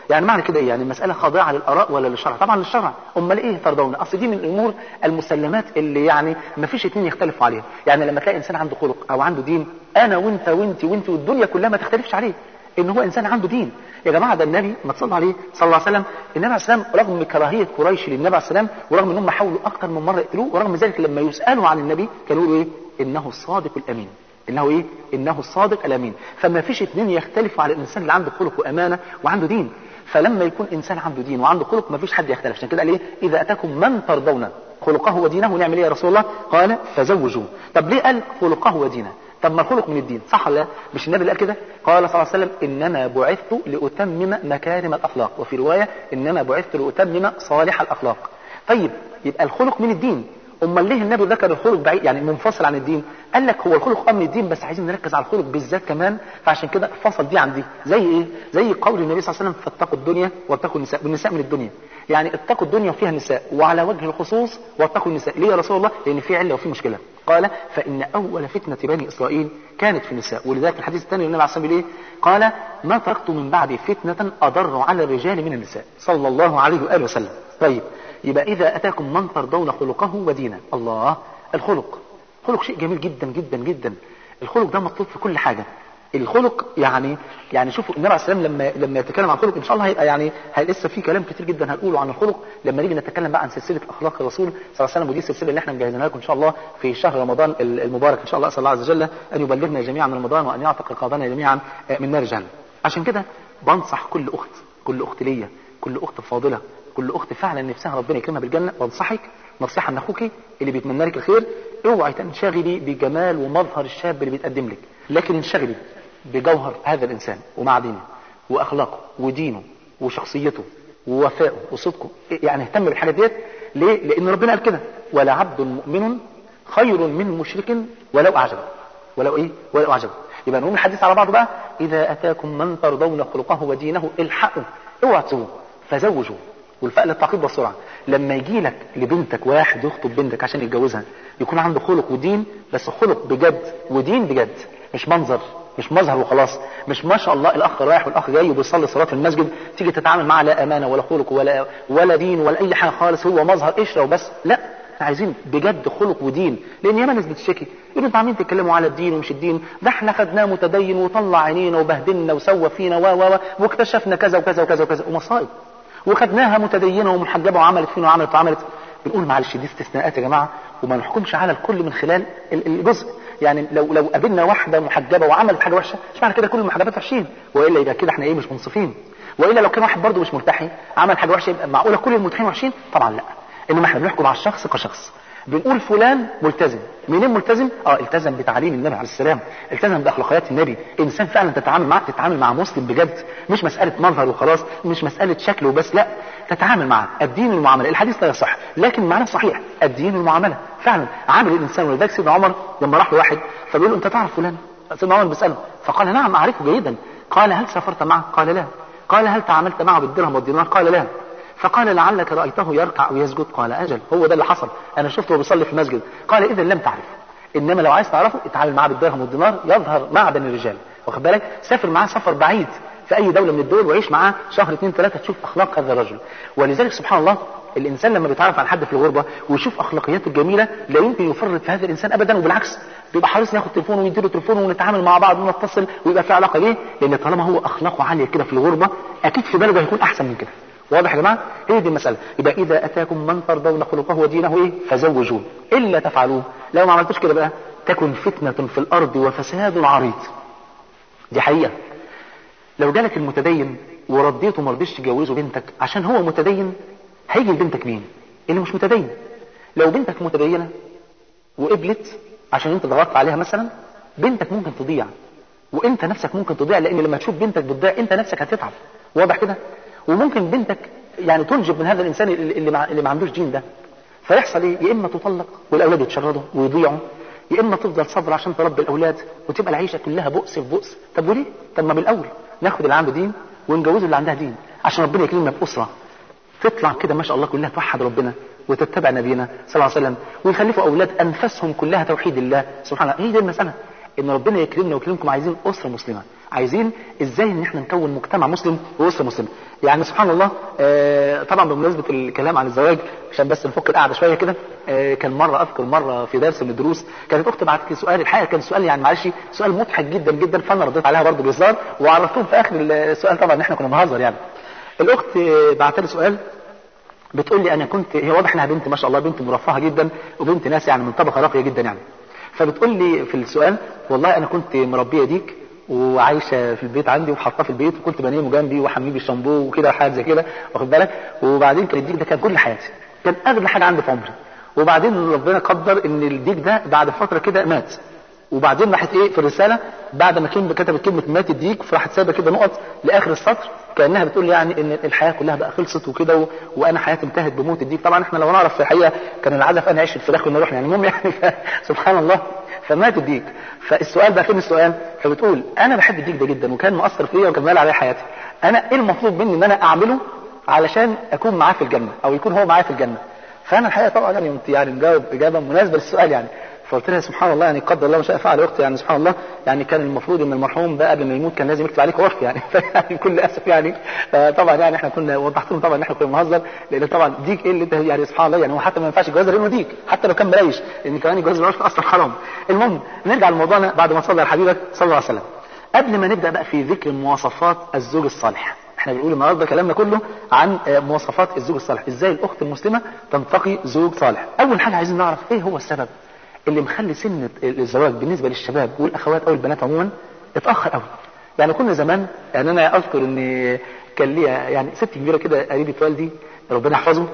يعني معنى كده ايه يعني المساله خاضعه للاراء ولا للشرع طبعا للشرع امال ايه ترضون اصل دي من الامور المسلمات اللي يعني ما فيش اتنين يختلفوا عليها يعني لما تلاقي انسان عنده خلق او عنده دين انا وانت وانت وانت والدنيا كلها ما تختلفش عليه ان هو انسان عنده دين يا جماعه ده النبي ما تصلى عليه صلى الله عليه وسلم النبي عليه السلام رغم كراهيه قريش للنبي عليه السلام ورغم انهم حاولوا اكثر من مره يقتلوه ورغم ذلك لما يسالوا عن النبي كانوا يقولوا ايه انه الصادق الامين انه ايه انه الصادق الامين فما فيش اثنين يختلفوا على الانسان اللي عنده خلق وامانه وعنده دين فلما يكون انسان عنده دين وعنده خلق ما فيش حد يختلف عشان كده قال ايه اذا اتاكم من ترضون خلقه ودينه نعمل ايه يا رسول الله قال فزوجوه طب ليه قال خلقه ودينه طب ما الخلق من الدين صح ولا لا مش النبي اللي قال كده قال صلى الله عليه وسلم انما بعثت لاتمم مكارم الاخلاق وفي روايه انما بعثت لاتمم صالح الاخلاق طيب يبقى الخلق من الدين امال ليه النبي ذكر الخلق بعيد يعني منفصل عن الدين قال لك هو الخلق من الدين بس عايزين نركز على الخلق بالذات كمان فعشان كده فصل دي عن دي زي ايه زي قول النبي صلى الله عليه وسلم فاتقوا الدنيا واتقوا النساء والنساء من الدنيا يعني اتقوا الدنيا وفيها النساء وعلى وجه الخصوص واتقوا النساء ليه يا رسول الله لان في عله وفي مشكله قال فان اول فتنه بني اسرائيل كانت في النساء ولذلك الحديث الثاني النبي عليه الصلاه والسلام ايه قال ما تركت من بعدي فتنه اضر على الرجال من النساء صلى الله عليه واله وسلم طيب يبقى إذا أتاكم من ترضون خلقه ودينا الله الخلق خلق شيء جميل جدا جدا جدا الخلق ده مطلوب في كل حاجة الخلق يعني يعني شوفوا النبي عليه السلام لما لما يتكلم عن الخلق ان شاء الله هيبقى يعني هي لسه في كلام كتير جدا هنقوله عن الخلق لما نيجي نتكلم بقى عن سلسله اخلاق الرسول صلى الله عليه وسلم ودي السلسله اللي احنا مجهزينها لكم ان شاء الله في شهر رمضان المبارك ان شاء الله اسال الله عز وجل ان يبلغنا جميعا من رمضان وان يعتق رقابنا جميعا من نار جهنم عشان كده بنصح كل اخت كل اخت ليا كل اخت فاضله كل اخت فعلا نفسها ربنا يكرمها بالجنه بنصحك نصيحه من اخوك اللي بيتمنى لك الخير اوعي تنشغلي بجمال ومظهر الشاب اللي بيتقدم لك لكن انشغلي بجوهر هذا الانسان ومعدنه واخلاقه ودينه وشخصيته ووفائه وصدقه يعني اهتم بالحاجات ديت ليه؟ لان ربنا قال كده ولا عبد مؤمن خير من مشرك ولو اعجبه ولو ايه؟ ولو اعجبه يبقى نقوم الحديث على بعضه بقى اذا اتاكم من ترضون خلقه ودينه الحقوا اوعى تسووه فزوجوا والفاء للتعقيب والسرعه لما يجي لك لبنتك واحد يخطب بنتك عشان يتجوزها يكون عنده خلق ودين بس خلق بجد ودين بجد مش منظر مش مظهر وخلاص مش ما شاء الله الاخ رايح والاخ جاي وبيصلي صلاه في المسجد تيجي تتعامل معاه لا امانه ولا خلق ولا ولا دين ولا اي حاجه خالص هو مظهر قشره وبس لا احنا عايزين بجد خلق ودين لان ياما ناس بتشتكي يقولوا انتوا عاملين تتكلموا على الدين ومش الدين ده احنا خدناه متدين وطلع عينينا وبهدلنا وسوى فينا و و واكتشفنا كذا وكذا وكذا وكذا ومصائب وخدناها متدينه ومحجبه وعملت فينا وعملت وعملت بنقول معلش دي استثناءات يا جماعه وما نحكمش على الكل من خلال الجزء يعني لو لو قابلنا واحده محجبه وعملت حاجه وحشه مش معنى كده كل المحجبات وحشين والا يبقى كده احنا ايه مش منصفين والا لو كان واحد برضه مش ملتحي عمل حاجه وحشه يبقى معقوله كل الملتحين وحشين طبعا لا انما احنا بنحكم على الشخص كشخص بنقول فلان ملتزم منين ملتزم اه التزم بتعليم النبي عليه السلام التزم باخلاقيات النبي انسان فعلا تتعامل معاه تتعامل مع مسلم بجد مش مساله مظهر وخلاص مش مساله شكل وبس لا تتعامل معاه الدين المعامله الحديث لا يصح لكن معناه صحيح الدين المعامله فعلا عامل الانسان ولذلك سيدنا عمر لما راح لواحد فبيقول له انت تعرف فلان سيدنا عمر بيساله فقال نعم اعرفه جيدا قال هل سافرت معه قال لا قال هل تعاملت معه بالدرهم والدينار قال لا فقال لعلك رأيته يركع أو يسجد قال أجل هو ده اللي حصل أنا شفته وهو بيصلي في المسجد قال إذا لم تعرف إنما لو عايز تعرفه اتعامل معاه بالدرهم والدينار يظهر معدن الرجال واخد بالك سافر معاه سفر بعيد في أي دولة من الدول وعيش معاه شهر اثنين ثلاثة تشوف أخلاق هذا الرجل ولذلك سبحان الله الإنسان لما بيتعرف على حد في الغربة ويشوف أخلاقياته الجميلة لا يمكن يفرط في هذا الإنسان أبدا وبالعكس بيبقى حريص ياخد تليفونه ويديله تليفونه ونتعامل مع بعض ونتصل ويبقى في علاقة ليه؟ لأن طالما هو أخلاقه عالية كده في الغربة أكيد في بلده هيكون أحسن من كده واضح يا جماعه هي دي المساله يبقى اذا اتاكم من ترضون خلقه ودينه ايه فزوجوه الا تفعلوه لو ما عملتوش كده بقى تكن فتنه في الارض وفساد عريض دي حقيقه لو جالك المتدين ورديته ما رضيتش تجوزه بنتك عشان هو متدين هيجي لبنتك مين اللي مش متدين لو بنتك متدينه وقبلت عشان انت ضغطت عليها مثلا بنتك ممكن تضيع وانت نفسك ممكن تضيع لان لما تشوف بنتك بتضيع انت نفسك هتتعب واضح كده وممكن بنتك يعني تنجب من هذا الانسان اللي ما اللي ما عندوش دين ده فيحصل ايه يا اما تطلق والاولاد يتشردوا ويضيعوا يا اما تفضل صبر عشان تربي الاولاد وتبقى العيشه كلها بؤس في بؤس طب وليه طب ما بالاول ناخد اللي عنده دين ونجوزه اللي عندها دين عشان ربنا يكرمنا في اسره تطلع كده ما شاء الله كلها توحد ربنا وتتبع نبينا صلى الله عليه وسلم ويخلفوا اولاد انفسهم كلها توحيد الله سبحانه الله هي دي المساله ان ربنا يكرمنا ويكرمكم عايزين اسره مسلمه عايزين ازاي ان احنا نكون مجتمع مسلم واسره مسلمه يعني سبحان الله آه طبعا بمناسبه الكلام عن الزواج عشان بس نفك القعده شويه كده آه كان مره اذكر مره في درس من الدروس كانت اختي بعت لي سؤال الحقيقه كان سؤال يعني معلش سؤال مضحك جدا جدا فانا رديت عليها برضه بهزار وعرفتهم في اخر السؤال طبعا ان احنا كنا بنهزر يعني الاخت بعت لي سؤال بتقول لي انا كنت هي واضح انها بنت ما شاء الله بنت مرفهه جدا وبنت ناس يعني من طبقه راقيه جدا يعني فبتقول لي في السؤال والله انا كنت مربيه ديك وعايشه في البيت عندي وحاطاه في البيت وكنت بنيمه جنبي وحميه بالشامبو وكده وحاجات زي كده واخد بالك وبعدين كان الديك ده كان كل حياتي كان اغلى حاجه عندي في عمري وبعدين ربنا قدر ان الديك ده بعد فتره كده مات وبعدين راحت ايه في الرساله بعد ما كلمه كتبت كلمه مات الديك فراحت سايبه كده نقط لاخر السطر كانها بتقول يعني ان الحياه كلها بقى خلصت وكده و... وانا حياتي انتهت بموت الديك طبعا احنا لو نعرف في الحقيقه كان العزف انا عيش الفراخ ونروح يعني المهم يعني ف... سبحان الله فمات الديك فالسؤال بقى فين السؤال فبتقول انا بحب الديك ده جدا وكان مؤثر فيا وكان مال عليا حياتي انا ايه المطلوب مني ان انا اعمله علشان اكون معاه في الجنه او يكون هو معايا في الجنه فانا الحقيقه طبعا يعني كنت يعني مجاوب اجابه مناسبه للسؤال يعني فقلت لها سبحان الله يعني قدر الله ما شاء فعل اختي يعني سبحان الله يعني كان المفروض ان المرحوم ده قبل ما يموت كان لازم يكتب عليك وقف يعني فيعني بكل اسف يعني طبعا يعني احنا كنا وضحت لهم طبعا ان احنا كنا بنهزر لان طبعا ديك ايه اللي انت يعني سبحان الله يعني هو حتى ما ينفعش الجواز لانه ديك حتى لو كان ملايش لان كمان الجواز بالعرف اصلا حرام المهم نرجع لموضوعنا بعد ما صلى على حبيبك صلى الله عليه وسلم قبل ما نبدا بقى في ذكر مواصفات الزوج الصالح احنا بنقول النهارده كلامنا كله عن مواصفات الزوج الصالح ازاي الاخت المسلمه تنتقي زوج صالح اول حاجه عايزين نعرف ايه هو السبب اللي مخلي سن الزواج بالنسبه للشباب والاخوات او البنات عموما اتاخر قوي يعني كنا زمان يعني انا اذكر ان كان ليا يعني ست كبيره كده قريبه والدي ربنا يحفظه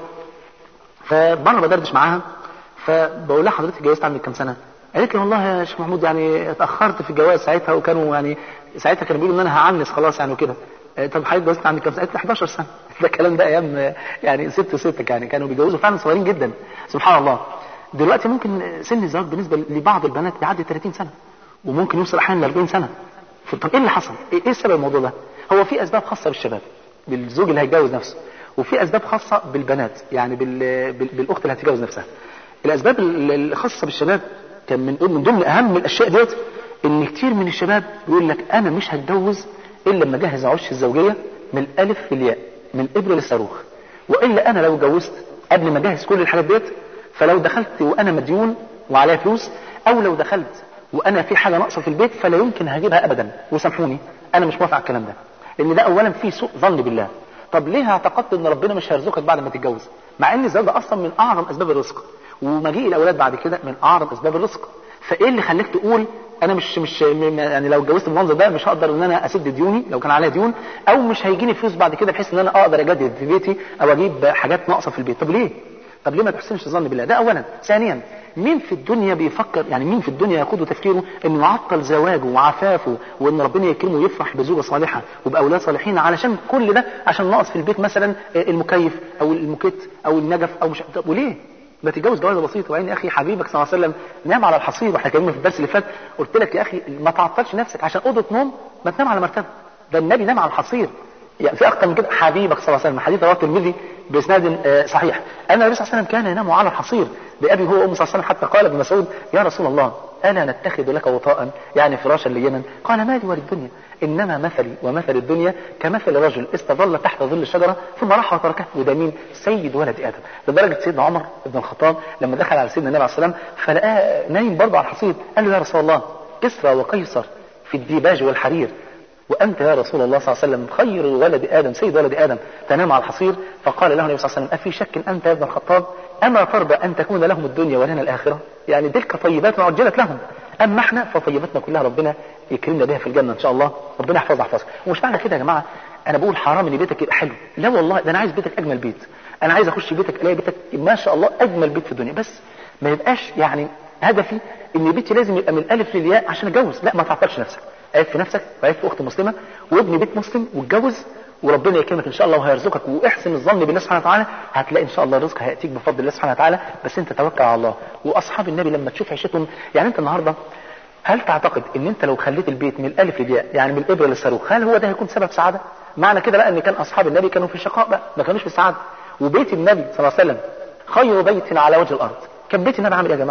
فمره بدردش معاها فبقول لها حضرتك اتجوزت عندك كام سنه؟ قالت لي والله يا شيخ محمود يعني اتاخرت في الجواز ساعتها وكانوا يعني ساعتها كانوا بيقولوا ان انا هعنس خلاص يعني وكده طب حضرتك اتجوزت عندك كام سنه؟ قالت لي 11 سنه ده الكلام ده ايام يعني ست وستك يعني كانوا بيتجوزوا فعلا صغيرين جدا سبحان الله دلوقتي ممكن سن الزواج بالنسبه لبعض البنات يعدي 30 سنه وممكن يوصل احيانا ل 40 سنه طب ايه اللي حصل؟ ايه السبب الموضوع ده؟ هو في اسباب خاصه بالشباب بالزوج اللي هيتجوز نفسه وفي اسباب خاصه بالبنات يعني بال... بال... بالاخت اللي هتتجوز نفسها. الاسباب الخاصه بالشباب كان من من ضمن اهم الاشياء ديت ان كتير من الشباب بيقول لك انا مش هتجوز الا لما اجهز عش الزوجيه من الالف للياء من الابره للصاروخ والا انا لو اتجوزت قبل ما اجهز كل الحاجات ديت فلو دخلت وانا مديون وعليا فلوس او لو دخلت وانا في حاجه ناقصه في البيت فلا يمكن هجيبها ابدا وسامحوني انا مش موافق على الكلام ده لان ده اولا في سوء ظن بالله طب ليه اعتقدت ان ربنا مش هيرزقك بعد ما تتجوز مع ان الزواج ده اصلا من اعظم اسباب الرزق ومجيء الاولاد بعد كده من اعظم اسباب الرزق فايه اللي خلاك تقول انا مش مش يعني لو اتجوزت بالمنظر ده مش هقدر ان انا اسد ديوني لو كان عليا ديون او مش هيجيني فلوس بعد كده بحيث ان انا اقدر اجدد في بيتي او اجيب حاجات ناقصه في البيت طب ليه طب ليه ما تحسنش الظن بالله ده اولا ثانيا مين في الدنيا بيفكر يعني مين في الدنيا يقود تفكيره انه يعطل زواجه وعفافه وان ربنا يكرمه ويفرح بزوجه صالحه وباولاد صالحين علشان كل ده عشان ناقص في البيت مثلا المكيف او الموكيت او النجف او مش طب وليه؟ ما تتجوز جوازه بسيطه وعين يا اخي حبيبك صلى الله عليه وسلم نام على الحصير واحنا اتكلمنا في الدرس اللي فات قلت لك يا اخي ما تعطلش نفسك عشان اوضه نوم ما تنام على مرتبه ده النبي نام على الحصير يعني في اكتر من كده حبيبك صلى الله عليه وسلم حديث رواه الترمذي باسناد صحيح ان النبي صلى الله عليه وسلم كان ينام على الحصير بابي هو وام صلى الله عليه وسلم حتى قال ابن مسعود يا رسول الله الا نتخذ لك وطاء يعني فراشا لينا قال مالي وللدنيا انما مثلي ومثل الدنيا كمثل رجل استظل تحت ظل شجره ثم راح وتركه وده مين سيد ولد ادم لدرجه سيدنا عمر بن الخطاب لما دخل على سيدنا النبي عليه الصلاه والسلام فلقاه نايم برضه على الحصير قال له يا رسول الله كسرى وقيصر في الديباج والحرير وأنت يا رسول الله صلى الله عليه وسلم خير ولد آدم سيد ولد آدم تنام على الحصير فقال له النبي صلى الله عليه وسلم أفي شك أنت يا ابن الخطاب أما ترضى أن تكون لهم الدنيا ولنا الآخرة يعني تلك طيبات عجلت لهم أما احنا فطيباتنا كلها ربنا يكرمنا بها في الجنة إن شاء الله ربنا يحفظ يحفظك ومش معنى كده يا جماعة أنا بقول حرام إن بيتك يبقى حلو لا والله ده أنا عايز بيتك أجمل بيت أنا عايز أخش بيتك ألاقي بيتك ما شاء الله أجمل بيت في الدنيا بس ما يبقاش يعني هدفي ان بيتي لازم يبقى من الالف للياء عشان اتجوز لا ما تعطلش نفسك عيب في نفسك وعيب في اخت مسلمه وابني بيت مسلم واتجوز وربنا يكرمك ان شاء الله وهيرزقك واحسن الظن بالله سبحانه وتعالى هتلاقي ان شاء الله الرزق هياتيك بفضل الله سبحانه وتعالى بس انت توكل على الله واصحاب النبي لما تشوف عيشتهم يعني انت النهارده هل تعتقد ان انت لو خليت البيت من الالف للياء يعني من الابره للصاروخ هل هو ده هيكون سبب سعاده؟ معنى كده بقى ان كان اصحاب النبي كانوا في شقاء بقى ما كانوش في سعاده وبيت النبي صلى الله عليه وسلم خير بيت على وجه الارض كان بيت النبي عامل ايه يا جماعه؟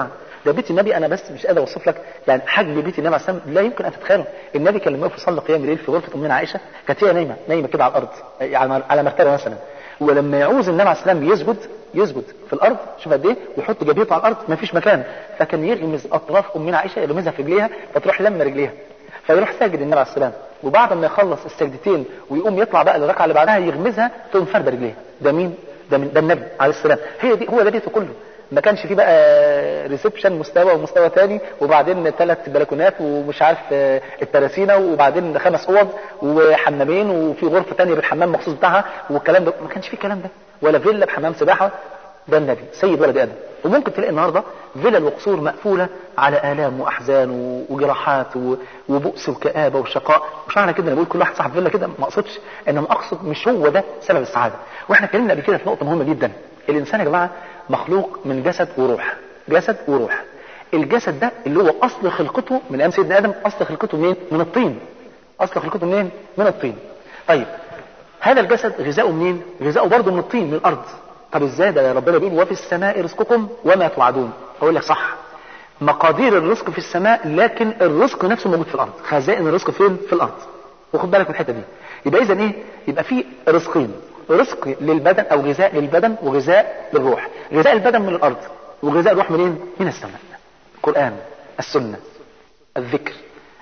ده بيت النبي انا بس مش قادر اوصف لك يعني حجم بيت النبي عليه الصلاه والسلام لا يمكن ان تتخيله النبي كان لما يقف يصلي قيام الليل في غرفه امنا عائشه كانت هي نايمه نايمه كده على الارض يعني على مرتبه مثلا ولما يعوز النبي عليه الصلاه والسلام يسجد يسجد في الارض شوف قد ايه ويحط جبهته على الارض ما فيش مكان فكان يغمز اطراف امنا عائشه يغمزها في رجليها فتروح لما رجليها فيروح ساجد النبي عليه السلام وبعد ما يخلص السجدتين ويقوم يطلع بقى للركعه اللي بعدها يغمزها تقوم فارده رجليها ده مين ده من ده النبي عليه السلام هي دي هو ده بيته كله ما كانش فيه بقى ريسبشن مستوى ومستوى تاني وبعدين ثلاث بلكونات ومش عارف التراسينه وبعدين خمس اوض وحمامين وفي غرفه تانية بالحمام مخصوص بتاعها والكلام ده ما كانش فيه الكلام ده ولا فيلا بحمام سباحه ده النبي سيد ولد ادم وممكن تلاقي النهارده فيلل وقصور مقفوله على الام واحزان وجراحات وبؤس وكابه وشقاء مش معنى كده انا بقول كل واحد صاحب فيلا كده ما اقصدش انما اقصد مش هو ده سبب السعاده واحنا اتكلمنا قبل كده في نقطه مهمه جدا الانسان يا جماعه مخلوق من جسد وروح جسد وروح الجسد ده اللي هو اصل خلقته من ايام سيدنا ادم اصل خلقته منين من الطين اصل خلقته منين من الطين طيب هذا الجسد غذاؤه منين غذاؤه برضه من الطين من الارض طب ازاي ده ربنا بيقول وفي السماء رزقكم وما توعدون اقول لك صح مقادير الرزق في السماء لكن الرزق نفسه موجود في الارض خزائن الرزق فين في الارض وخد بالك من الحته دي يبقى اذا ايه يبقى في رزقين رزق للبدن او غذاء للبدن وغذاء للروح غذاء البدن من الارض وغذاء الروح منين من السماء القران السنه الذكر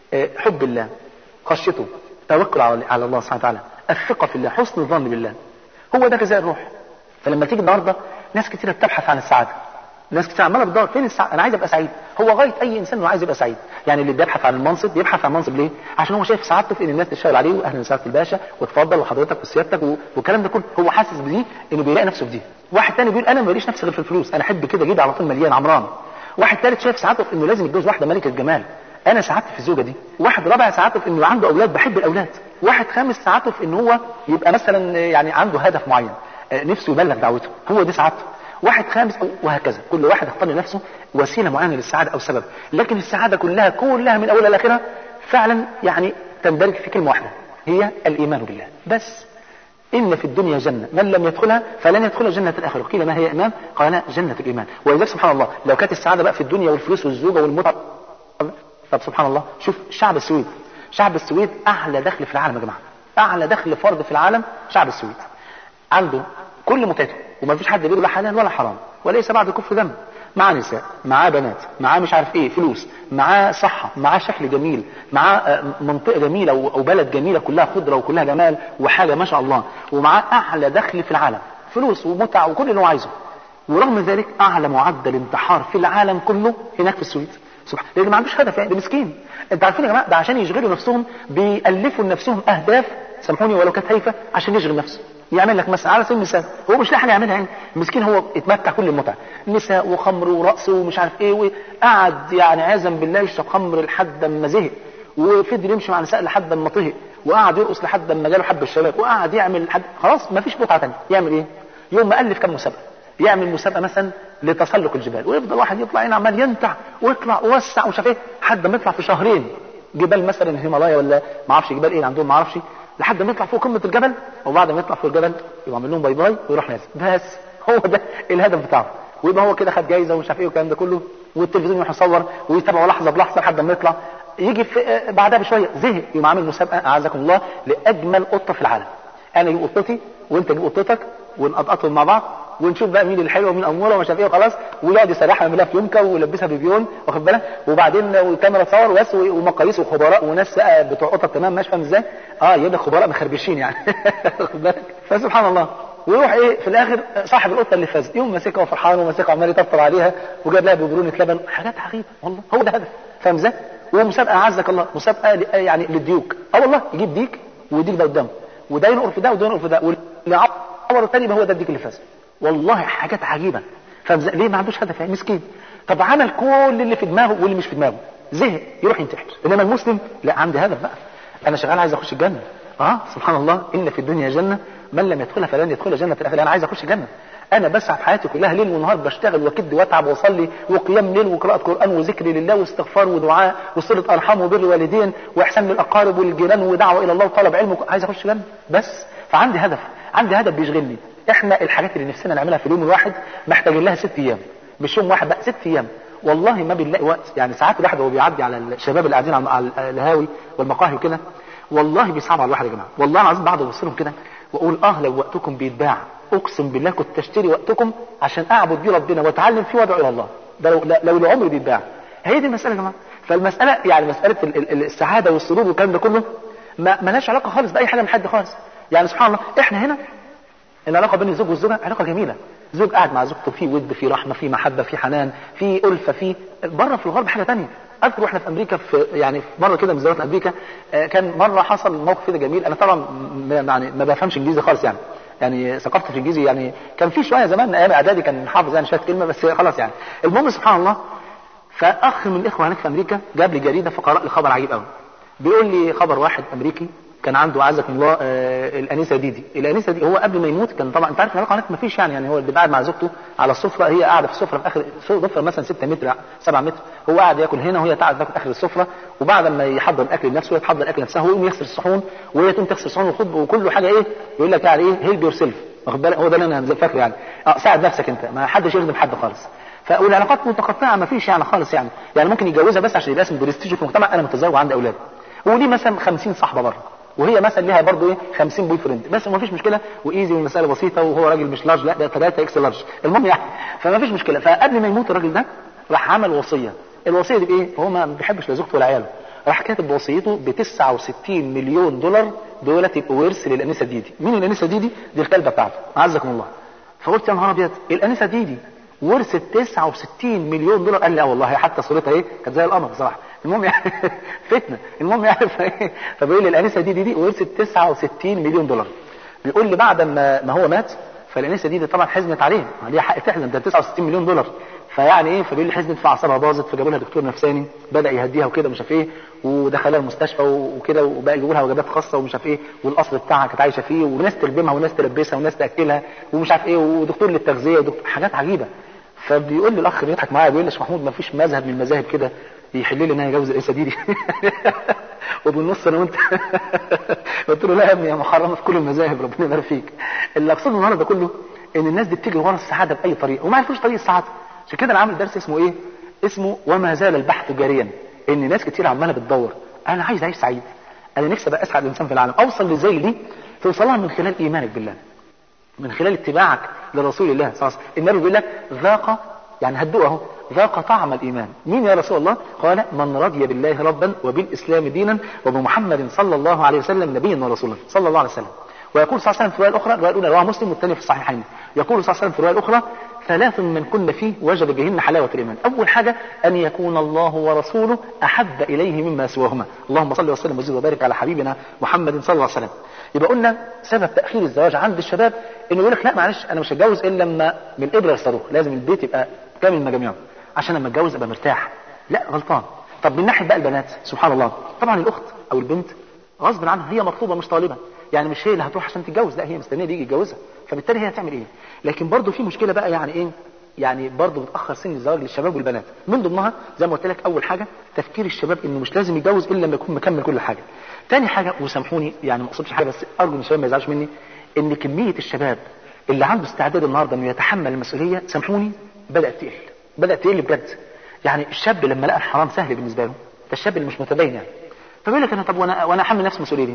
حب الله خشيته توكل على الله سبحانه وتعالى الثقه في الله حسن الظن بالله هو ده غذاء الروح فلما تيجي النهارده ناس كتير بتبحث عن السعاده ناس كتير عماله بتدور فين السعاده انا عايز ابقى سعيد هو غايه اي انسان انه عايز يبقى سعيد يعني اللي بيبحث عن المنصب بيبحث عن المنصب ليه عشان هو شايف سعادته في ان الناس تشتغل عليه واهلا وسهلا الباشا وتفضل وحضرتك وسيادتك و... والكلام ده كله هو حاسس بدي انه بيلاقي نفسه في دي واحد تاني بيقول انا ماليش نفسي غير في الفلوس انا احب كده جيب على طول مليان عمران واحد ثالث شايف سعادته في انه لازم يتجوز واحده ملكه جمال انا سعادتي في الزوجه دي واحد رابع سعادته في انه عنده اولاد بحب الاولاد واحد خامس سعادته في ان هو يبقى مثلا يعني عنده هدف معين نفسه يبلغ دعوته هو دي سعادته واحد خامس أو وهكذا كل واحد اختار لنفسه وسيله معينه للسعاده او سبب لكن السعاده كلها كلها من اولها لاخرها فعلا يعني تندرج في كلمه واحده هي الايمان بالله بس إن في الدنيا جنة من لم يدخلها فلن يدخل جنة الآخرة قيل ما هي إمام قال لا جنة الإيمان ولذلك سبحان الله لو كانت السعادة بقى في الدنيا والفلوس والزوجة والمتعة طب سبحان الله شوف شعب السويد شعب السويد أعلى دخل في العالم يا جماعة أعلى دخل فرد في العالم شعب السويد عنده كل متعته وما فيش حد بيقول لا حلال ولا حرام وليس بعد كفر ذنب معاه نساء معاه بنات معاه مش عارف ايه فلوس معاه صحة معاه شكل جميل معاه منطقة جميلة او بلد جميلة كلها خضرة وكلها جمال وحاجة ما شاء الله ومعاه اعلى دخل في العالم فلوس ومتع وكل اللي هو عايزه ورغم ذلك اعلى معدل انتحار في العالم كله هناك في السويد سبحان لان ما عندوش هدف يعني ده مسكين انت عارفين يا جماعه ده عشان يشغلوا نفسهم بيالفوا لنفسهم اهداف سامحوني ولو كانت هايفه عشان يشغل نفسه يعمل لك مثلا على سبيل المثال هو مش لاقي حاجه يعملها يعني المسكين هو اتمتع كل المتعه نساء وخمر ورقص ومش عارف ايه وقعد يعني عياذا بالله يشرب خمر لحد ما زهق وفضل يمشي مع النساء لحد ما طهق وقعد يرقص لحد ما جاله حب الشباب وقعد يعمل لحد خلاص ما فيش متعه ثانيه يعمل ايه؟ يوم ما الف كم مسابقه يعمل مسابقه مثلا لتسلق الجبال ويفضل واحد يطلع هنا عمال ينتع ويطلع ووسع ومش عارف ايه لحد ما يطلع في شهرين جبال مثلا الهيمالايا ولا ما اعرفش جبال ايه عندهم ما اعرفش لحد ما يطلع فوق قمه الجبل وبعد ما يطلع فوق الجبل يبقى عامل لهم باي باي ويروح نازل بس هو ده الهدف بتاعه ويبقى هو كده خد جايزه ومش عارف ايه والكلام ده كله والتلفزيون يروح يصور ويتابعه لحظه بلحظه لحد ما يطلع يجي في بعدها بشويه زهق يقوم عامل مسابقه اعزكم الله لاجمل قطه في العالم انا اجيب قطتي وانت تجيب قطتك ونقطقطهم مع بعض ونشوف بقى مين الحلوه ومين اموره ومش عارف ايه وخلاص ويقعد يسرحها يعملها في يمكه ويلبسها بيبيون واخد بالك وبعدين والكاميرا تصور بس ومقاييس وخبراء وناس بقى بتوع قطط تمام ماشي فاهم ازاي؟ اه يبقى خبراء مخربشين يعني واخد بالك فسبحان الله ويروح ايه في الاخر صاحب القطه اللي فاز يوم ماسكها وفرحان وماسكها وعمال يطبطب عليها وجاب لها ببرونه لبن حاجات عجيبه والله هو ده هدف فاهم ازاي؟ ومسابقه اعزك الله مسابقه يعني للديوك اه والله يجيب ديك وديك ده قدامه وده ينقر في ده وده ينقر في ده واللي عبر التاني يبقى هو ده الديك اللي فاز والله حاجات عجيبة فمز... ليه ما عندوش هدف يعني مسكين طب عمل كل اللي في دماغه واللي مش في دماغه زهق يروح ينتحر انما المسلم لا عندي هدف بقى انا شغال عايز اخش الجنه اه سبحان الله ان في الدنيا جنه من لم يدخلها فلن يدخل جنه الاخره انا عايز اخش الجنه انا بسعى في حياتي كلها ليل ونهار بشتغل واكد واتعب واصلي وقيام ليل وقراءه قران وذكر لله واستغفار ودعاء وصله ارحام وبر والدين واحسان للاقارب والجيران ودعوه الى الله وطلب علم عايز اخش الجنه بس فعندي هدف عندي هدف بيشغلني احنا الحاجات اللي نفسنا نعملها في اليوم الواحد محتاجين لها ست ايام مش يوم واحد بقى ست ايام والله ما بنلاقي وقت يعني ساعات الواحد وهو بيعدي على الشباب اللي قاعدين على على القهاوي والمقاهي وكده والله بيصعب على الواحد يا جماعه والله العظيم بعد ابص لهم كده واقول اه لو وقتكم بيتباع اقسم بالله كنت اشتري وقتكم عشان اعبد بيه ربنا واتعلم فيه وادعو الى الله ده لو لو العمر بيتباع هي دي المساله يا جماعه فالمساله يعني مساله ال- ال- السعاده والسرور والكلام ده كله ما ملهاش علاقه خالص باي حاجه من حد خالص يعني سبحان الله احنا هنا العلاقه بين الزوج والزوجه علاقه جميله زوج قاعد مع زوجته في ود في رحمه في محبه في حنان في الفه في بره في الغرب حاجه تانية اذكر واحنا في امريكا في يعني في مره كده من زيارات امريكا آه، كان مره حصل موقف كده جميل انا طبعا م- يعني ما بفهمش انجليزي خالص يعني يعني ثقافتي في الانجليزي يعني كان في شويه زمان ايام اعدادي كان حافظ يعني شويه كلمه بس خلاص يعني المهم سبحان الله فاخ من الاخوه هناك في امريكا جاب لي جريده فقرأ لي خبر عجيب قوي بيقول لي خبر واحد امريكي كان عنده عزكم الله آه الانسه ديدي الانسه دي هو قبل ما يموت كان طبعا انت عارف العلاقه هناك ما فيش يعني يعني هو اللي قاعد مع زوجته على السفره هي قاعده في السفره في اخر سفره مثلا 6 متر 7 متر هو قاعد ياكل هنا وهي قاعده تاكل اخر السفره وبعد ما يحضر الاكل لنفسه وهي تحضر الاكل نفسها هو يقوم يغسل الصحون وهي تقوم تغسل الصحون وخد وكله حاجه ايه يقول لك يعني ايه هيلب يور سيلف واخد بالك هو ده اللي انا فاكره يعني اه ساعد نفسك انت ما حدش يخدم حد خالص فالعلاقات متقطعه ما فيش يعني خالص يعني يعني ممكن يتجوزها بس عشان يبقى اسم برستيج في المجتمع انا متزوج وعندي اولاد وليه مثلا 50 صاحبه بره وهي مثلا ليها برضه ايه 50 بوي فريند بس ما فيش مشكله وايزي والمساله بسيطه وهو راجل مش لارج لا ده 3 اكس لارج المهم يعني فما فيش مشكله فقبل ما يموت الراجل ده راح عمل وصيه الوصيه دي بايه هو ما بيحبش لا زوجته ولا عياله راح كاتب بوصيته ب 69 مليون دولار دولت يبقوا ورث للانسه ديدي مين الانسه ديدي دي الكلبه بتاعته عزكم الله فقلت يا نهار ابيض الانسه ديدي ورثت 69 مليون دولار قال لي اه والله حتى صورتها ايه كانت زي القمر بصراحه المهم يعني فتنه المهم يعني فايه فبيقول لي الانسه دي دي, دي ورثت 69 مليون دولار بيقول لي بعد ما ما هو مات فالانسه دي, دي طبعا حزنت عليه عليها حق تحزن ده 69 مليون دولار فيعني ايه فبيقول لي حزنت فاعصابها باظت فجابوا لها دكتور نفساني بدا يهديها وكده مش عارف ايه ودخلها المستشفى وكده وبقى يجيبوا لها وجبات خاصه ومش عارف ايه والقصر بتاعها كانت عايشه فيه وناس تلبمها وناس تلبسها وناس تاكلها ومش عارف ايه ودكتور للتغذيه ودكتور حاجات عجيبه فبيقول لي الاخ بيضحك معايا بيقول لي يا شيخ محمود ما فيش مذهب من المذاهب كده يحل لي ان انا اتجوز الانسه دي, دي. وبالنص انا وانت قلت له لا يا ابني يا محرمه في كل المذاهب ربنا يبارك فيك اللي اقصده النهارده كله ان الناس دي بتجري ورا السعاده باي طريقه وما عرفوش طريق السعاده عشان كده انا عامل درس اسمه ايه اسمه وما زال البحث جاريا ان ناس كتير عماله بتدور انا عايز اعيش سعيد انا نفسي ابقى اسعد انسان في العالم اوصل لزي دي توصلها من خلال ايمانك بالله من خلال اتباعك لرسول الله صلى الله عليه وسلم النبي بيقول لك ذاق يعني هدوء اهو ذاق طعم الايمان مين يا رسول الله قال من رضي بالله ربا وبالاسلام دينا وبمحمد صلى الله عليه وسلم نبيا ورسولا صلى الله عليه وسلم ويقول صلى الله عليه وسلم في الروايه الاخرى الروايه الاولى رواه مسلم والثانيه في الصحيحين يقول صلى الله عليه وسلم في الروايه الاخرى ثلاث من كن فيه وجد بهن حلاوة الإيمان أول حاجة أن يكون الله ورسوله أحب إليه مما سواهما اللهم صل وسلم وزد وبارك على حبيبنا محمد صلى الله عليه وسلم يبقى قلنا سبب تأخير الزواج عند الشباب إنه يقول لك لا معلش أنا مش هتجوز إلا لما من الإبرة للصاروخ لازم البيت يبقى كامل مجاميعه عشان لما اتجوز ابقى مرتاح لا غلطان طب من ناحيه بقى البنات سبحان الله طبعا الاخت او البنت غصب عنها هي مطلوبه مش طالبه يعني مش هي اللي هتروح عشان تتجوز لا هي مستنيه يجي يتجوزها فبالتالي هي هتعمل ايه لكن برضه في مشكله بقى يعني ايه يعني برضه بتاخر سن الزواج للشباب والبنات من ضمنها زي ما قلت لك اول حاجه تفكير الشباب انه مش لازم يتجوز الا لما يكون مكمل كل حاجه تاني حاجه وسامحوني يعني ما اقصدش حاجه بس ارجو ان الشباب ما يزعلوش مني ان كميه الشباب اللي عنده استعداد النهارده انه يتحمل المسؤوليه سامحوني بدات تقل بدات تقل بجد يعني الشاب لما لقى الحرام سهل بالنسبه له ده الشاب اللي مش متدين يعني فبيقول لك انا طب وانا وانا احمل نفسي مسؤوليتي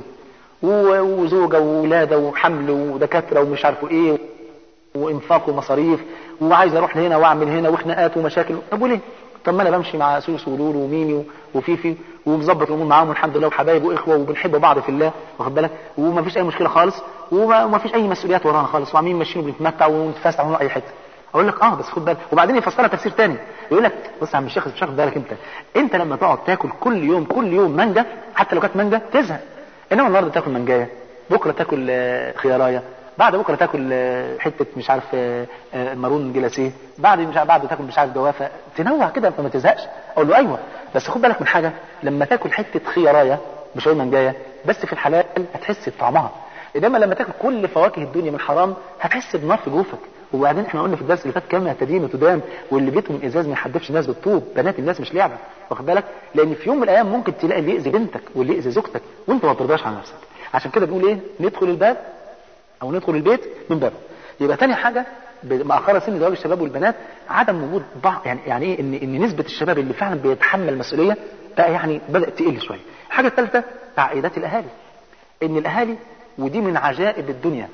وزوجه وولاده وحمل ودكاتره ومش عارفه ايه وانفاق ومصاريف وعايز اروح لهنا واعمل هنا وخناقات ومشاكل طب وليه؟ طب ما انا بمشي مع سوس ولولو وميمي وفيفي ومظبط الامور معاهم والحمد لله وحبايب واخوه وبنحب بعض في الله واخد بالك وما فيش اي مشكله خالص وما فيش اي مسؤوليات ورانا خالص وعاملين ماشيين وبنتمتع ونتفسح ونروح اي حته اقول لك اه بس خد بالك وبعدين يفسرها تفسير تاني يقول لك بص يا عم الشيخ مش واخد بالك انت انت لما تقعد تاكل كل يوم كل يوم مانجا حتى لو كانت مانجا تزهق انما النهارده تاكل مانجايه بكره تاكل خيارايه بعد بكره تاكل حته مش عارف مارون جلاسيه بعد مش عارف بعد تاكل مش عارف جوافه تنوع كده فما تزهقش اقول له ايوه بس خد بالك من حاجه لما تاكل حته خيارايه مش هقول منجايه بس في الحلال هتحس بطعمها انما لما تاكل كل فواكه الدنيا من حرام هتحس بنار في جوفك وبعدين احنا قلنا في الدرس اللي فات كما تدين وتدان واللي بيته من ازاز ما يحدفش الناس بالطوب بنات الناس مش لعبه واخد بالك لان في يوم من الايام ممكن تلاقي اللي يأذي بنتك واللي يأذي زوجتك وانت ما ترضاش على نفسك عشان كده بنقول ايه ندخل الباب او ندخل البيت من بابه يبقى تاني حاجه مأخرة سن زواج الشباب والبنات عدم وجود بعض يعني يعني ايه ان ان نسبة الشباب اللي فعلا بيتحمل المسؤولية بقى يعني بدأت تقل شوية. الحاجة الثالثة تعقيدات الاهالي. ان الاهالي ودي من عجائب الدنيا.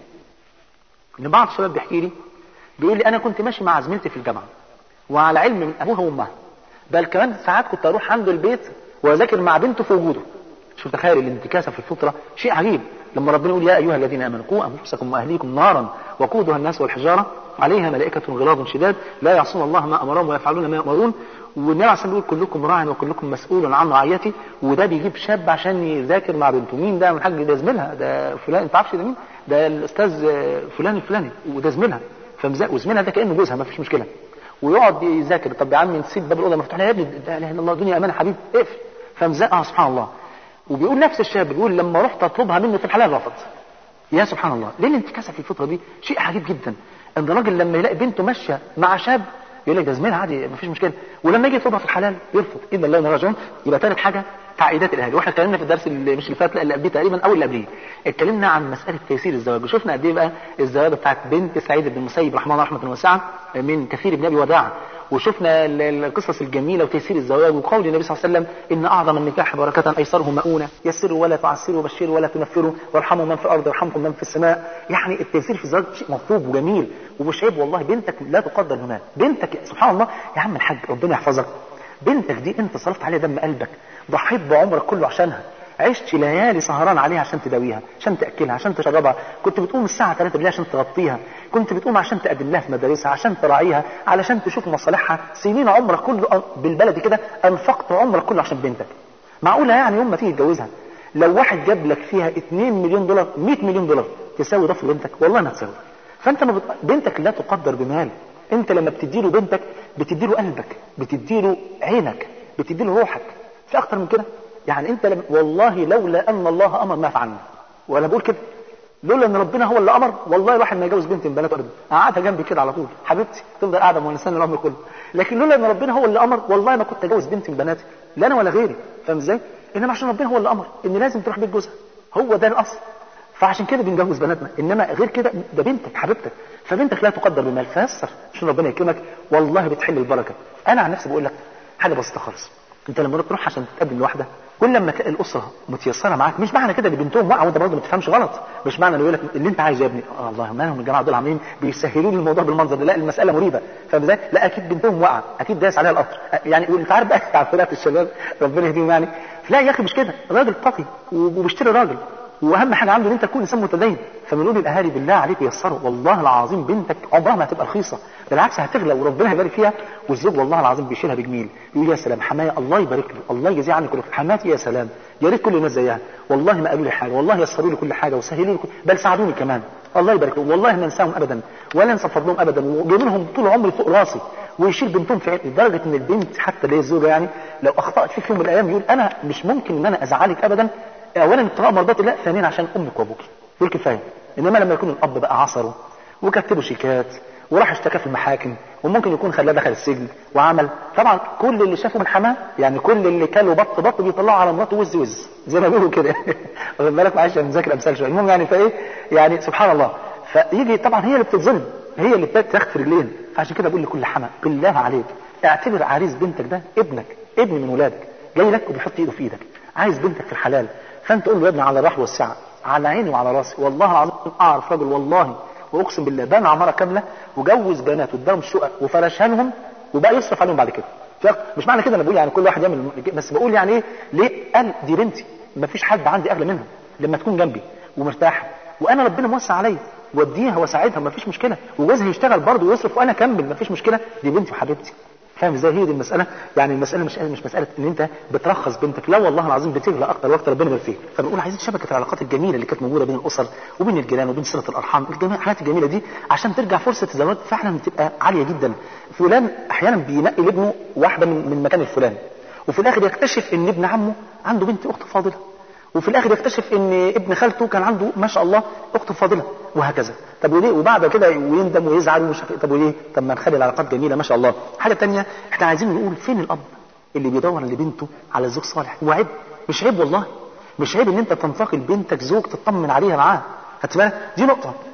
ان بعض الشباب بيحكي لي بيقول لي انا كنت ماشي مع زميلتي في الجامعة وعلى علم من ابوها وامها. بل كمان ساعات كنت اروح عنده البيت واذاكر مع بنته في وجوده. شوف تخيل الانتكاسة في الفطرة شيء عجيب لما ربنا يقول يا أيها الذين آمنوا قوا أنفسكم وأهليكم نارا وقودها الناس والحجارة عليها ملائكة غلاظ شداد لا يعصون الله ما أمرهم ويفعلون ما يأمرون والنبي عليه الصلاة والسلام بيقول كلكم راع وكلكم مسؤول عن رعيته وده بيجيب شاب عشان يذاكر مع بنته مين ده من الحاج ده زميلها ده فلان انت عارفش ده مين ده الاستاذ فلان الفلاني وده زميلها وزميلها ده كانه جوزها ما فيش مشكله ويقعد يذاكر طب يا عم نسيب باب الاوضه مفتوح لا يا ابني لا اله الا الله دنيا امان حبيبي اقفل فمزقها سبحان الله وبيقول نفس الشاب بيقول لما رحت اطلبها منه في الحلال رفض يا سبحان الله ليه الانتكاسه في الفتره دي شيء عجيب جدا ان الراجل لما يلاقي بنته ماشيه مع شاب يقول لك ده زميلها عادي مفيش مشكله ولما يجي يطلبها في الحلال يرفض اذا الله راجعون يبقى ثالث حاجه تعقيدات الاهالي واحنا اتكلمنا في الدرس اللي مش اللي فات لا اللي قبليه تقريبا او اللي قبليه اتكلمنا عن مساله تيسير الزواج وشفنا قد ايه بقى الزواج بتاعت بنت سعيد بن المسيب رحمه الله رحمه واسعه من كثير بن ابي وداع وشفنا القصص الجميله وتيسير الزواج وقول النبي صلى الله عليه وسلم ان اعظم النكاح بركه ايسره مؤونه يسروا ولا تعسروا بشروا ولا تنفروا وارحموا من في الارض وارحمكم من في السماء يعني التيسير في الزواج شيء مطلوب وجميل ومش عيب والله بنتك لا تقدر هناك بنتك سبحان الله يا عم الحاج ربنا يحفظك بنتك دي انت صرفت عليها دم قلبك ضحيت بعمرك كله عشانها عشت ليالي سهران عليها عشان تداويها عشان تاكلها عشان تشربها كنت بتقوم الساعه 3 بالليل عشان تغطيها كنت بتقوم عشان تقدم لها في مدارسها عشان تراعيها علشان تشوف مصالحها سنين عمرك كله بالبلد كده انفقت عمرك كله عشان بنتك معقوله يعني يوم ما تيجي تتجوزها لو واحد جاب لك فيها 2 مليون دولار 100 مليون دولار تساوي ده في بنتك والله ما تساوي فانت ما بت... بنتك لا تقدر بمال انت لما بتديله بنتك بتديله قلبك بتديله عينك بتديله روحك في اكتر من كده يعني انت لم... والله لولا ان الله امر ما فعلنا وانا بقول كده لولا ان ربنا هو اللي امر والله الواحد ما يجوز بنت من بناته ابدا قعدها جنبي كده على طول حبيبتي تفضل قاعده مونساني العمر كله لكن لولا ان ربنا هو اللي امر والله ما كنت اجوز بنت من بناتي لا انا ولا غيري فاهم ازاي انما عشان ربنا هو اللي امر ان لازم تروح بيت جوزها هو ده الاصل فعشان كده بنجوز بناتنا انما غير كده ده بنتك حبيبتك فبنتك لا تقدر بمال فيسر عشان ربنا يكرمك والله بتحل البركه انا عن نفسي بقول لك حاجه بسيطه خالص انت لما تروح عشان تتقدم لواحده كل لما تلاقي الاسره متيسره معاك مش معنى كده ان بنتهم واقعه وانت برضه ما تفهمش غلط مش معنى انه يقول لك اللي انت عايزه يا ابني آه الله مالهم الجماعه دول عاملين بيسهلوا لي الموضوع بالمنظر ده لا المساله مريبه فاهم ازاي؟ لا اكيد بنتهم واقعه اكيد دايس عليها القطر يعني انت عارف بقى تعبيرات الشباب ربنا يهديهم يعني لا يا اخي مش كده راجل تقي وبيشتري راجل واهم حاجه عنده ان انت تكون انسان متدين فبنقول للاهالي بالله عليك يسروا والله العظيم بنتك عمرها ما هتبقى رخيصه بالعكس هتغلى وربنا يبارك فيها والزوج والله العظيم بيشيلها بجميل يقول يا سلام حمايه الله يبارك له الله يجزيه عني كل خير حماتي يا سلام يا ريت كل الناس زيها والله ما قالوا لي حاجه والله يسروا لي كل حاجه وسهلوا لي كل... بل ساعدوني كمان الله يبارك لهم والله ما انساهم ابدا ولا انسى فضلهم ابدا وجايبين لهم طول عمري فوق راسي ويشيل بنتهم في عيني لدرجه ان البنت حتى اللي هي الزوجه يعني لو اخطات في يوم من الايام يقول انا مش ممكن ان انا ازعلك ابدا اولا ابتغاء مرضات الله ثانيا عشان امك وابوك دول كفايه انما لما يكون الاب بقى عصره وكتبوا شيكات وراح اشتكى في المحاكم وممكن يكون خلاه دخل السجن وعمل طبعا كل اللي شافه من حماه يعني كل اللي كانوا بط بط بيطلعوا على مراته وز وز زي ما بيقولوا كده واخد بالك معلش انا مذاكر امثال شويه المهم يعني فايه يعني سبحان الله فيجي طبعا هي اللي بتتظلم هي اللي بتاخد في رجلين فعشان كده بقول لكل حما بالله عليك اعتبر عريس بنتك ده ابنك ابن من ولادك جاي لك وبيحط ايده في ايدك عايز بنتك في الحلال فانت قول له يا ابني على الرحب والسعه على عيني وعلى راسي والله العظيم اعرف راجل والله واقسم بالله بنى عماره كامله وجوز بنات واداهم شقق وفرشها لهم وبقى يصرف عليهم بعد كده مش معنى كده انا بقول يعني كل واحد يعمل بس بقول يعني ايه ليه قال دي بنتي ما فيش حد عندي اغلى منها لما تكون جنبي ومرتاحه وانا ربنا موسع عليا واديها واساعدها ما فيش مشكله وجوزها يشتغل برضه ويصرف وانا اكمل ما فيش مشكله دي بنتي وحبيبتي فاهم ازاي هي دي المساله يعني المساله مش مش مساله ان انت بترخص بنتك لا والله العظيم بتغلى اكتر واكتر ربنا يبارك فيك فبنقول عايزين شبكه العلاقات الجميله اللي كانت موجوده بين الاسر وبين الجيران وبين صله الارحام الجميع الحاجات الجميله دي عشان ترجع فرصه الزواج فعلا بتبقى عاليه جدا فلان احيانا بينقي لابنه واحده من من المكان الفلاني وفي الاخر يكتشف ان ابن عمه عنده بنت اخت فاضله وفي الاخر يكتشف ان ابن خالته كان عنده ما شاء الله اخت فاضله وهكذا طب وليه وبعد كده ويندم ويزعل ومش طب وليه طب ما نخلي العلاقات جميله ما شاء الله حاجه تانية احنا عايزين نقول فين الاب اللي بيدور لبنته على زوج صالح هو عيب مش عيب والله مش عيب ان انت تنتقل بنتك زوج تطمن عليها معاه خدت بالك دي نقطه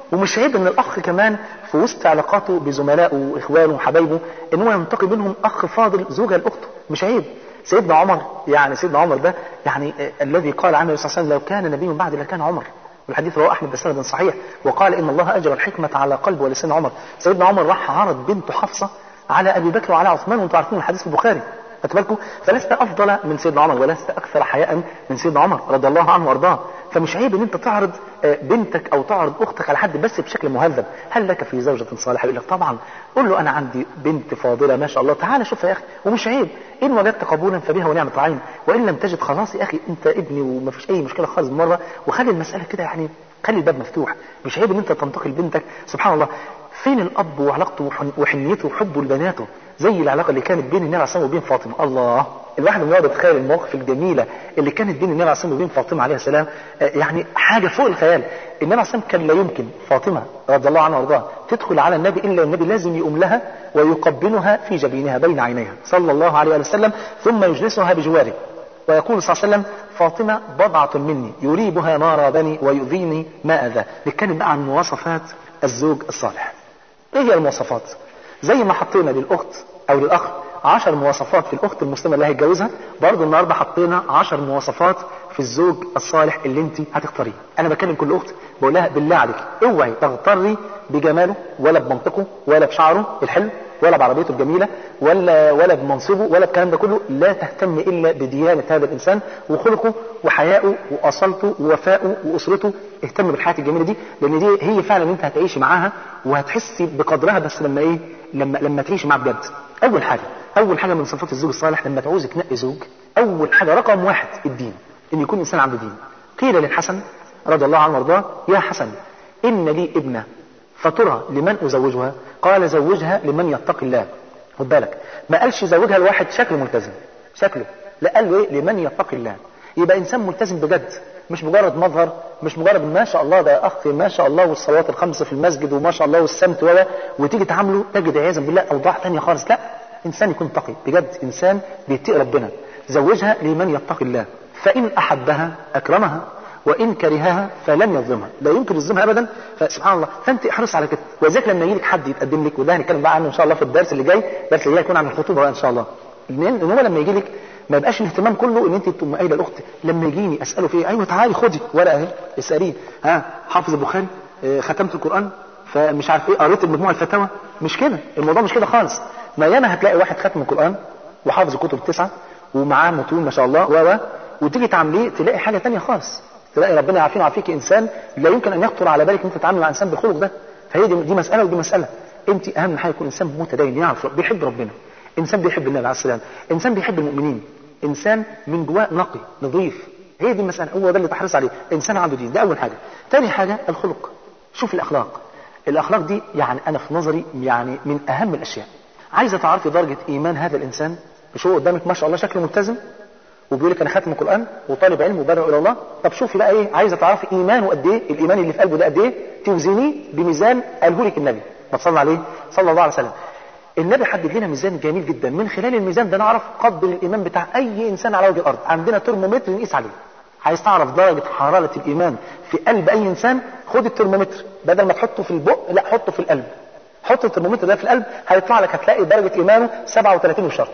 ومش عيب ان الاخ كمان في وسط علاقاته بزملائه واخوانه وحبايبه ان هو ينتقي منهم اخ فاضل زوجة لاخته مش عيب سيدنا عمر يعني سيدنا عمر ده يعني آه، الذي قال عنه النبي صلى الله عليه وسلم لو كان نبي من بعد لكان عمر والحديث رواه احمد بسند صحيح وقال ان الله اجرى الحكمه على قلب ولسان عمر سيدنا عمر راح عرض بنته حفصه على ابي بكر وعلى عثمان وانتم عارفين الحديث في البخاري خدت بالكم فلست افضل من سيدنا عمر ولست اكثر حياء من سيدنا عمر رضي الله عنه وارضاه فمش عيب ان انت تعرض آه، بنتك او تعرض اختك على حد بس بشكل مهذب هل لك في زوجة صالحة يقول لك طبعا قول له انا عندي بنت فاضلة ما شاء الله تعالى شوفها يا اخي ومش عيب ان وجدت قبولا فبها ونعمة عين وان لم تجد خلاص يا اخي انت ابني وما فيش اي مشكلة خالص مرة وخلي المسألة كده يعني خلي الباب مفتوح مش عيب ان انت تنتقل بنتك سبحان الله فين الاب وعلاقته وحن- وحنيته وحبه لبناته زي العلاقه اللي كانت بين النبي عليه الصلاه والسلام وبين فاطمه الله الواحد لما يقعد يتخيل المواقف الجميله اللي كانت بين النبي عليه الصلاه والسلام وبين فاطمه عليه السلام آه، يعني حاجه فوق الخيال النبي عليه الصلاه والسلام كان لا يمكن فاطمه رضي الله عنها وارضاها تدخل على النبي الا النبي لازم يقوم لها ويقبلها في جبينها بين عينيها صلى الله عليه وسلم ثم يجلسها بجواره ويقول صلى الله عليه وسلم فاطمة بضعة مني يريبها ما رابني ويؤذيني ما أذى نتكلم بقى عن مواصفات الزوج الصالح ايه هي المواصفات زي ما حطينا للأخت أو للأخ عشر مواصفات في الأخت المسلمة اللي هيتجوزها برضه النهاردة حطينا عشر مواصفات في الزوج الصالح اللي انت هتختاريه انا بكلم كل اخت بقول لها بالله عليك اوعي تغتري بجماله ولا بمنطقه ولا بشعره الحلو ولا بعربيته الجميلة ولا ولا بمنصبه ولا الكلام ده كله لا تهتم إلا بديانة هذا الإنسان وخلقه وحيائه وأصالته ووفائه وأسرته اهتم بالحياة الجميلة دي لأن دي هي فعلا أنت هتعيشي معاها وهتحسي بقدرها بس لما إيه لما لما تعيشي معاها بجد أول حاجة أول حاجة من صفات الزوج الصالح لما تعوزي تنقي زوج أول حاجة رقم واحد الدين إن يكون إنسان عنده دين قيل للحسن رضي الله عنه وارضاه يا حسن إن لي ابنة فترى لمن أزوجها قال زوجها لمن يتقي الله خد بالك ما قالش زوجها لواحد شكله ملتزم شكله لا قال له ايه لمن يتقي الله يبقى انسان ملتزم بجد مش مجرد مظهر مش مجرد ما شاء الله ده اخ ما شاء الله والصلوات الخمس في المسجد وما شاء الله والسمت ولا وتيجي تعامله تجد عياذا بالله اوضاع ثانيه خالص لا انسان يكون تقي بجد انسان بيتقي ربنا زوجها لمن يتقي الله فان احبها اكرمها وان كرهها فلن يظلمها لا يمكن يظلمها ابدا فسبحان الله فانت احرص على كده ولذلك لما يجي لك حد يتقدم لك وده هنتكلم بقى عنه ان شاء الله في الدرس اللي جاي الدرس اللي جاي هيكون عن الخطوبه بقى ان شاء الله ان إن هو لما يجي لك ما يبقاش الاهتمام كله ان انت تقوم قايله الاخت لما يجيني اساله في ايه ايوه تعالي خدي ورقه اهي اساليه ها حافظ البخاري آه، ختمت القران فمش عارف ايه قريت المجموع الفتاوى مش كده الموضوع مش كده خالص ما ياما هتلاقي واحد ختم القران وحافظ الكتب التسعه ومعاه متون ما شاء الله و و وتيجي تعامليه تلاقي حاجه ثانيه خالص تلاقي ربنا يعافينا ويعافيك انسان لا يمكن ان يخطر على بالك ان انت تتعامل مع انسان بالخلق ده فهي دي, دي مساله ودي مساله انت اهم حاجه يكون انسان متدين يعرف رب- بيحب ربنا انسان بيحب النبي عليه السلام انسان بيحب المؤمنين انسان من جواه نقي نظيف هي دي المساله هو ده اللي تحرص عليه انسان عنده دين ده اول حاجه تاني حاجه الخلق شوف الاخلاق الاخلاق دي يعني انا في نظري يعني من اهم الاشياء عايزه تعرفي درجه ايمان هذا الانسان مش هو قدامك ما شاء الله شكله ملتزم وبيقول لك انا خاتم القران وطالب علم وبدعو الى الله طب شوفي بقى ايه عايزه تعرفي ايمانه قد ايه الايمان اللي في قلبه ده قد ايه توزنيه بميزان قاله لك النبي ما تصلى عليه صلى الله عليه وسلم النبي حدد لنا ميزان جميل جدا من خلال الميزان ده نعرف قدر الايمان بتاع اي انسان على وجه الارض عندنا ترمومتر نقيس عليه عايز تعرف درجة حرارة الإيمان في قلب أي إنسان خد الترمومتر بدل ما تحطه في البق لا حطه في القلب حط الترمومتر ده في القلب هيطلع لك هتلاقي درجة إيمانه 37 وشرط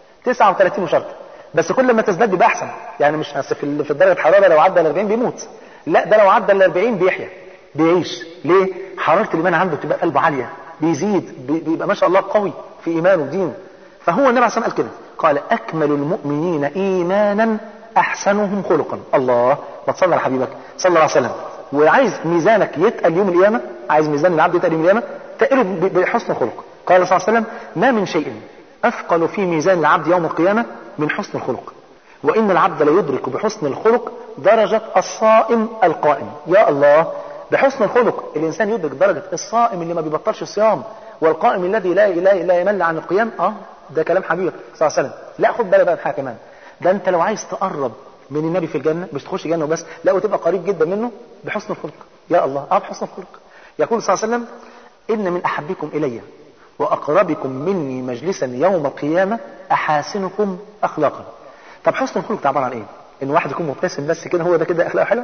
39 وشرط بس كل ما تزداد بيبقى أحسن يعني مش هس- في ال- في درجة الحرارة لو عدى ال 40 بيموت لا ده لو عدى ال 40 بيحيا بيعيش ليه؟ حرارة الإيمان عنده بتبقى قلبه عالية بيزيد بي- بيبقى ما شاء الله قوي في إيمانه ودينه فهو النبي عليه الصلاة والسلام قال كده قال أكمل المؤمنين إيمانا أحسنهم خلقا الله ما تصلى على حبيبك صلى الله عليه وسلم وعايز ميزانك يتقل يوم القيامة عايز ميزان العبد يتقل يوم القيامة تقله ب- بحسن خلق قال صلى الله عليه وسلم ما من شيء أثقل في ميزان العبد يوم القيامة من حسن الخلق وإن العبد ليدرك بحسن الخلق درجة الصائم القائم يا الله بحسن الخلق الإنسان يدرك درجة الصائم اللي ما بيبطلش صيام والقائم الذي لا لا لا يمل عن القيام اه ده كلام حبيبك صلى الله عليه وسلم لا خد بالك بقى من حاجه كمان ده انت لو عايز تقرب من النبي في الجنه مش تخش جنه وبس لا وتبقى قريب جدا منه بحسن الخلق يا الله اه بحسن الخلق يقول صلى الله عليه وسلم ان من احبكم الي واقربكم مني مجلسا يوم القيامه احاسنكم اخلاقا طب حسن الخلق ده عباره عن ايه ان واحد يكون مبتسم بس كده هو ده كده اخلاقه حلوه